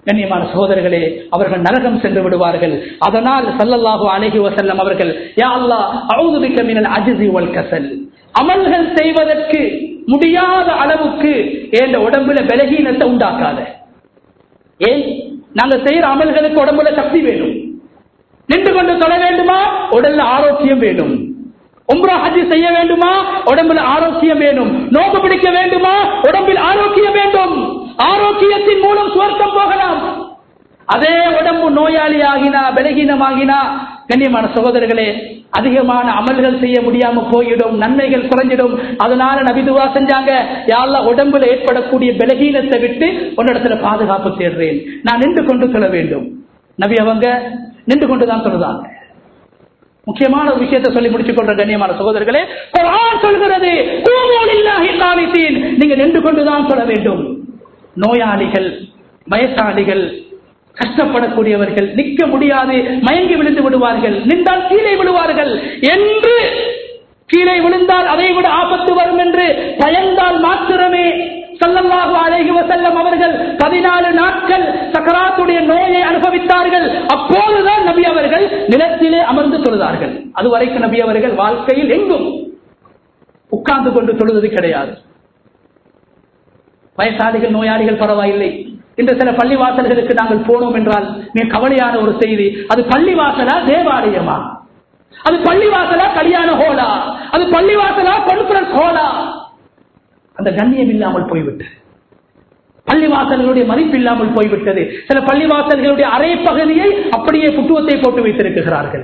கண்ணியமான சகோதரர்களே அவர்கள் நரகம் சென்று விடுவார்கள் அதனால் சல்லல்லாஹு அலைஹி வஸல்லம் அவர்கள் யா அல்லாஹ் அஊது பிக்க மினல் அஜ்ஸி வல் கஸல் அமல்கள் செய்வதற்கு முடியாத அளவுக்கு என்ற உடம்புல பலகீனத்தை உண்டாக்காத ஏன் நாங்க செய்யற அமல்களுக்கு உடம்புல சக்தி வேணும் நின்று கொண்டு தொழ வேண்டுமா உடல்ல ஆரோக்கியம் வேணும் உம்ரா ஹஜ் செய்ய வேண்டுமா உடம்புல ஆரோக்கியம் வேணும் நோக்கு பிடிக்க வேண்டுமா உடம்பில் ஆரோக்கியம் வேண்டும் ஆரோக்கியத்தின் மூலம் சுவர்க்கம் போகலாம் அதே உடம்பு நோயாளி ஆகினா பலகீனமாகினா கண்ணியமான சகோதரர்களே அதிகமான அமல்கள் செய்ய முடியாம போயிடும் நன்மைகள் குறைஞ்சிடும் அதனால நபிதுவா செஞ்சாங்க யாழ்லா உடம்புல ஏற்படக்கூடிய பலகீனத்தை விட்டு உன்னிடத்துல பாதுகாப்பு தேடுறேன் நான் நின்று கொண்டு சொல்ல வேண்டும் நபி அவங்க நின்று கொண்டுதான் சொல்லுதாங்க முக்கியமான ஒரு விஷயத்தை சொல்லி முடிச்சுக் கொள்ற கண்ணியமான சகோதரர்களே குர்ஆன் சொல்கிறது "கூமூ லில்லாஹி கானிதீன்." நீங்க நின்று கொண்டுதான் சொல்ல வேண்டும் நோயாளிகள் வயசாளிகள் கஷ்டப்படக்கூடியவர்கள் நிற்க முடியாது மயங்கி விழுந்து விடுவார்கள் நின்றால் கீழே விழுவார்கள் என்று கீழே விழுந்தால் அதை விட ஆபத்து வரும் என்று பயந்தால் மாத்திரமே சல்லல்லாஹு அலைஹி வஸல்லம் அவர்கள் பதினாலு நாட்கள் சக்கராத்துடைய நோயை அனுபவித்தார்கள் அப்போதுதான் நபி அவர்கள் நிலத்திலே அமர்ந்து தொழுதார்கள் அதுவரைக்கும் நபி அவர்கள் வாழ்க்கையில் எங்கும் உட்கார்ந்து கொண்டு தொழுவது கிடையாது வயசாளிகள் நோயாளிகள் பரவாயில்லை இன்று சில பள்ளிவாசல்களுக்கு நாங்கள் போனோம் என்றால் மிக கவலையான ஒரு செய்தி அது பள்ளிவாசலா தேவாலயமா அது பள்ளிவாசலா கல்யாண ஹோலா அது பள்ளிவாசலா கான்பரன்ஸ் ஹோலா அந்த கண்ணியம் இல்லாமல் போய்விட்டது பள்ளிவாசல்களுடைய மதிப்பு இல்லாமல் போய்விட்டது சில பள்ளிவாசல்களுடைய அரை பகுதியை அப்படியே புட்டுவத்தை போட்டு வைத்திருக்கிறார்கள்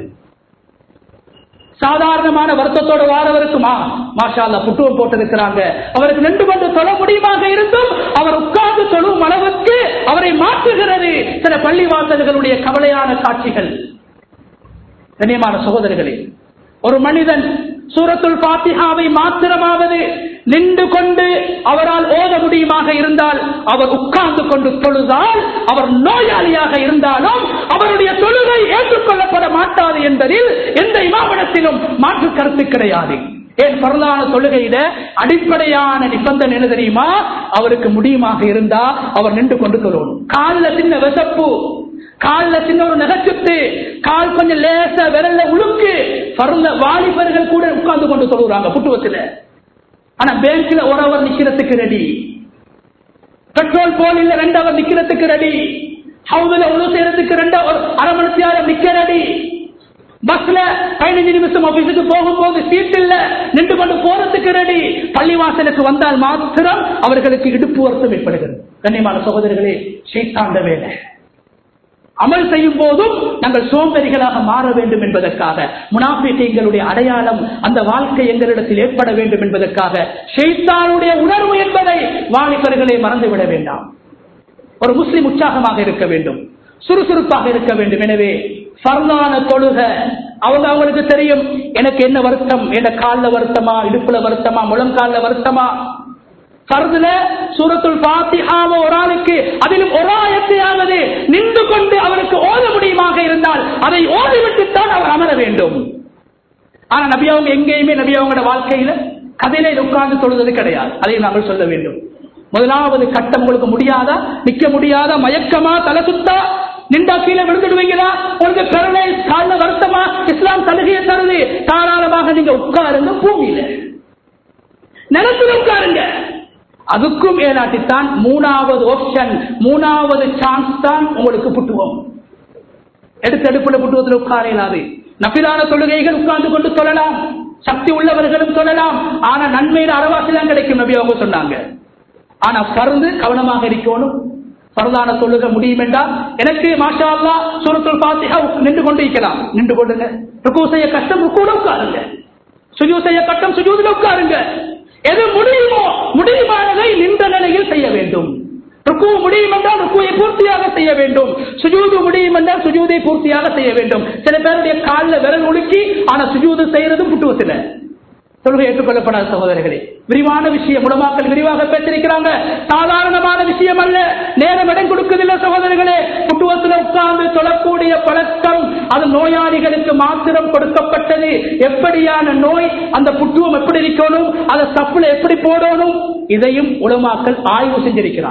சாதாரணமான வருத்தத்தோடு வாரவருக்குமா மாஷா அல்லா புட்டுவம் போட்டிருக்கிறாங்க அவருக்கு ரெண்டு கொண்டு தொழ முடியுமாக இருந்தும் அவர் உட்கார்ந்து தொழும் அளவுக்கு அவரை மாற்றுகிறது சில பள்ளிவாசல்களுடைய கவலையான காட்சிகள் கண்ணியமான சகோதரர்களே ஒரு மனிதன் சூரத்துல் பாத்திஹாவை மாத்திரமாவது நின்று கொண்டு அவரால் ஓத முடியுமாக இருந்தால் அவர் உட்கார்ந்து கொண்டு தொழுதால் அவர் நோயாளியாக இருந்தாலும் அவருடைய தொழுகை ஏற்றுக்கொள்ளப்பட மாட்டாது என்பதில் எந்த இமாமனத்திலும் மாற்று கருத்து கிடையாது ஏன் பரலான தொழுகையிட அடிப்படையான நிபந்தனை என்ன தெரியுமா அவருக்கு முடியுமாக இருந்தா அவர் நின்று கொண்டு தொழணும் காலில் சின்ன விசப்பு காலில் சின்ன ஒரு நகைச்சுத்து கால் கொஞ்சம் லேச விரல்ல உழுக்கு பருந்த வாலிபர்கள் கூட உட்கார்ந்து கொண்டு தொழுகிறாங்க புட்டுவத்தில் ஆனா பேங்க்ல ஒரு அவர் நிக்கிறதுக்கு ரெடி பெட்ரோல் போலில் ரெண்டு அவர் நிக்கிறதுக்கு ரெடி ஹவுதுல உழவு செய்யறதுக்கு ரெண்டு ஒரு அரை மணி நேரம் நிக்க ரெடி பஸ்ல பதினஞ்சு நிமிஷம் ஆபீஸுக்கு போகும்போது சீட் இல்ல நின்று கொண்டு போறதுக்கு ரெடி பள்ளிவாசலுக்கு வந்தால் மாத்திரம் அவர்களுக்கு இடுப்பு வருத்தம் ஏற்படுகிறது கண்ணியமான சகோதரர்களே சைத்தாண்ட வேலை அமல் செய்யும் போதும் நாங்கள் சோம்பேறிகளாக மாற வேண்டும் என்பதற்காக முனாபிகளுடைய அடையாளம் அந்த வாழ்க்கை எங்களிடத்தில் ஏற்பட வேண்டும் என்பதற்காக ஷெய்தானுடைய உணர்வு என்பதை வாலிபர்களை மறந்துவிட வேண்டாம் ஒரு முஸ்லிம் உற்சாகமாக இருக்க வேண்டும் சுறுசுறுப்பாக இருக்க வேண்டும் எனவே பரலான தொழுக அவங்க அவங்களுக்கு தெரியும் எனக்கு என்ன வருத்தம் என்ன காலில் வருத்தமா இடுப்புல வருத்தமா முழங்கால வருத்தமா பருதுல சூரத்துல் பாத்திஹாவ ஒரு ஆளுக்கு அதிலும் ஒரு ஆயத்தையாவது நின்று கொண்டு அவருக்கு ஓத முடியுமாக இருந்தால் அதை ஓதிவிட்டுத்தான் அவர் அமர வேண்டும் ஆனா நபி அவங்க எங்கேயுமே நபி அவங்களோட வாழ்க்கையில கதையில உட்கார்ந்து தொழுவது கிடையாது அதை நாங்கள் சொல்ல வேண்டும் முதலாவது கட்டம் உங்களுக்கு முடியாதா நிக்க முடியாதா மயக்கமா தலை சுத்தா நின்றா கீழே விழுந்துடுவீங்களா உங்களுக்கு கருணை கால வருத்தமா இஸ்லாம் சலுகையை தருது தாராளமாக நீங்க உட்காருங்க பூமியில நிலத்தில் உட்காருங்க அதுக்கும் ஏலாட்டித்தான் மூணாவது ஆப்ஷன் மூணாவது சான்ஸ் தான் உங்களுக்கு புட்டுவோம் எடுத்து அடுப்புல புட்டுவத்தில் உட்கார இயலாது நபிலான தொழுகைகள் உட்கார்ந்து கொண்டு சொல்லலாம் சக்தி உள்ளவர்களும் சொல்லலாம் ஆனா நன்மையில அறவாசி தான் கிடைக்கும் நபி அவங்க சொன்னாங்க ஆனா பருந்து கவனமாக இருக்கணும் பரதான தொழுக முடியும் என்றால் எனக்கு மாஷா அல்லா சூரத்துல் பாத்திஹா நின்று கொண்டு இருக்கலாம் நின்று கொண்டுங்க ருக்கு செய்ய கஷ்டம் ருக்கூட உட்காருங்க சுஜூ செய்ய கட்டம் சுஜூதில் உட்காருங்க எது முடியுமோ முடியுமானதை நின்ற நிலையில் செய்ய வேண்டும் ருக்கு முடியும் என்றால் ருக்குவை பூர்த்தியாக செய்ய வேண்டும் சுஜூது முடியும் என்றால் சுஜூதை பூர்த்தியாக செய்ய வேண்டும் சில பேருடைய காலில் விரல் உலுக்கி ஆனா சுஜூது செய்யறது புட்டுவத்தில் தொழுகை ஏற்றுக்கொள்ளப்படாத சகோதரர்களே விரிவான விஷயம் உடமாக்கள் விரிவாக பேசிருக்கிறாங்க சாதாரணமான விஷயம் அல்ல நேரம் இடம் கொடுக்கதில்லை சகோதரர்களே புட்டுவத்தில் உட்கார்ந்து தொழக்கூடிய பழக்கம் அது நோயாளிகளுக்கு மாத்திரம் கொடுக்கப்பட்டது எப்படியான நோய் அந்த புட்டுவம் எப்படி இருக்கணும் அதை சப்புல எப்படி போடணும் இதையும் உலமாக்கள் ஆய்வு செஞ்சிருக்கிறாங்க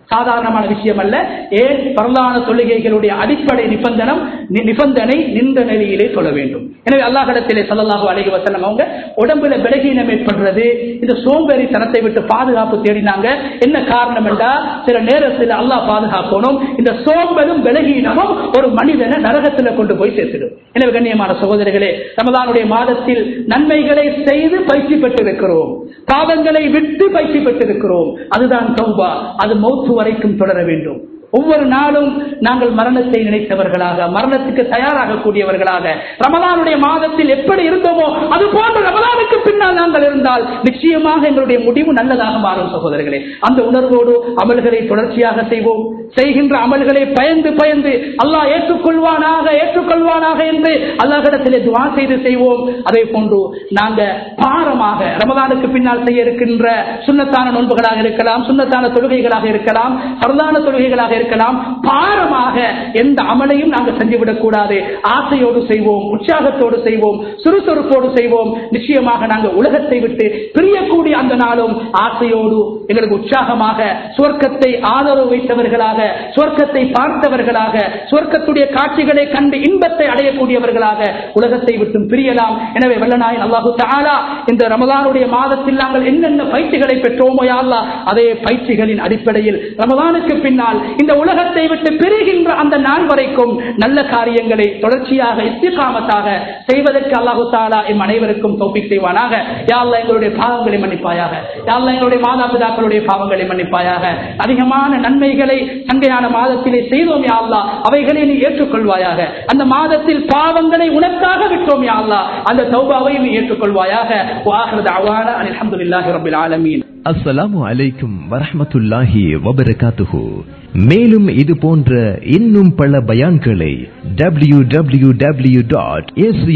சாதாரணமான விஷயம் அல்ல ஏன் பரலான தொழுகைகளுடைய அடிப்படை நிபந்தனம் நி- நிபந்தனை நின்ற நிலையிலே சொல்ல வேண்டும் எனவே அல்லாஹிடத்திலே சல்லல்லாஹு அலைஹி வஸல்லம் அவங்க உடம்புல பலகீனம் ஏற்படுறது இந்த சோம்பேறித்தனத்தை விட்டு பாதுகாப்பு தேடினாங்க என்ன காரணம் என்றால் சில நேரத்தில் அல்லாஹ் பாதுகாக்கணும் இந்த சோம்பலும் பலகீனமும் ஒரு மனிதனை நரகத்தில் கொண்டு போய் சேர்த்துடும் எனவே கண்ணியமான சகோதரர்களே ரமதானுடைய மாதத்தில் நன்மைகளை செய்து பயிற்சி பெற்றிருக்கிறோம் பாவங்களை விட்டு பயிற்சி பெற்றிருக்கிறோம் அதுதான் தௌபா அது மௌத்து வரைக்கும் தொடர வேண்டும் ஒவ்வொரு நாளும் நாங்கள் மரணத்தை நினைத்தவர்களாக மரணத்துக்கு தயாராக கூடியவர்களாக ரமலானுடைய மாதத்தில் எப்படி இருந்தோமோ அது போன்ற ரமலானுக்கு பின்னால் நாங்கள் இருந்தால் நிச்சயமாக எங்களுடைய முடிவு நல்லதாக மாறும் சகோதரர்களே அந்த உணர்வோடு அமல்களை தொடர்ச்சியாக செய்வோம் செய்கின்ற அமல்களை பயந்து பயந்து அல்லாஹ் ஏற்றுக்கொள்வானாக ஏற்றுக்கொள்வானாக என்று அல்லாஹிடத்திலே துவா செய்து செய்வோம் அதே போன்று நாங்க பாரமாக ரமலானுக்கு பின்னால் செய்ய இருக்கின்ற சுண்ணத்தான நோன்புகளாக இருக்கலாம் சுண்ணத்தான தொழுகைகளாக இருக்கலாம் பரதான தொழுகைகளாக இருக்கலாம் பாரமாக எந்த அமலையும் நாங்கள் செஞ்சுவிடக் கூடாது ஆசையோடு செய்வோம் உற்சாகத்தோடு செய்வோம் சுறுசுறுப்போடு செய்வோம் நிச்சயமாக நாங்கள் உலகத்தை விட்டு பிரியக்கூடிய அந்த நாளும் ஆசையோடு எங்களுக்கு உற்சாகமாக சுவர்க்கத்தை ஆதரவு வைத்தவர்களாக சுவர்க்கத்தை பார்த்தவர்களாக சுவர்க்கத்துடைய காட்சிகளை கண்டு இன்பத்தை அடையக்கூடியவர்களாக உலகத்தை விட்டும் பிரியலாம் எனவே வல்லநாயன் அல்லாஹு தஆலா இந்த ரமதானுடைய மாதத்தில் நாங்கள் என்னென்ன பயிற்சிகளை பெற்றோமோ யா அல்லாஹ் அதே பயிற்சிகளின் அடிப்படையில் ரமதானுக்கு பின்னால் இந்த உலகத்தை விட்டு பிரிகின்ற அந்த நாள் வரைக்கும் நல்ல காரியங்களை தொடர்ச்சியாக இஸ்திகாமத்தாக செய்வதற்கு அல்லாஹு தாலா எம் அனைவருக்கும் தோப்பிக் செய்வானாக யா அல்லாஹ் எங்களுடைய பாவங்களை மன்னிப்பாயாக யா அல்லாஹ் எங்களுடைய மாதா பிதாக்களுடைய பாவங்களை மன்னிப்பாயாக அதிகமான நன்மைகளை சங்கையான மாதத்திலே செய்தோம் யா அல்லாஹ் அவைகளை நீ ஏற்றுக்கொள்வாயாக அந்த மாதத்தில் பாவங்களை உனக்காக விட்டோம் யா அல்லாஹ் அந்த தௌபாவை நீ ஏற்றுக்கொள்வாயாக வாஹிர தஅவானா அல்ஹம்துலில்லாஹி ரப்பில் ஆலமீன் அஸ்ஸலாமு அலைக்கும் வரஹ்மத்துல்லாஹி வபரகாத்துஹு மேலும் இது போன்ற இன்னும் பல பயான்களை W W W dot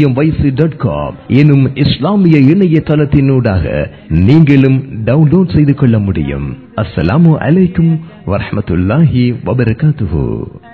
dot com எனும் இஸ்லாமிய இணையதளத்தினூடாக நீங்களும் டவுன்லோட் செய்து கொள்ள முடியும் அஸ்ஸலாமு அலைக்கும் வரஹ்மத்துல்லாஹி வபரகாத்துஹு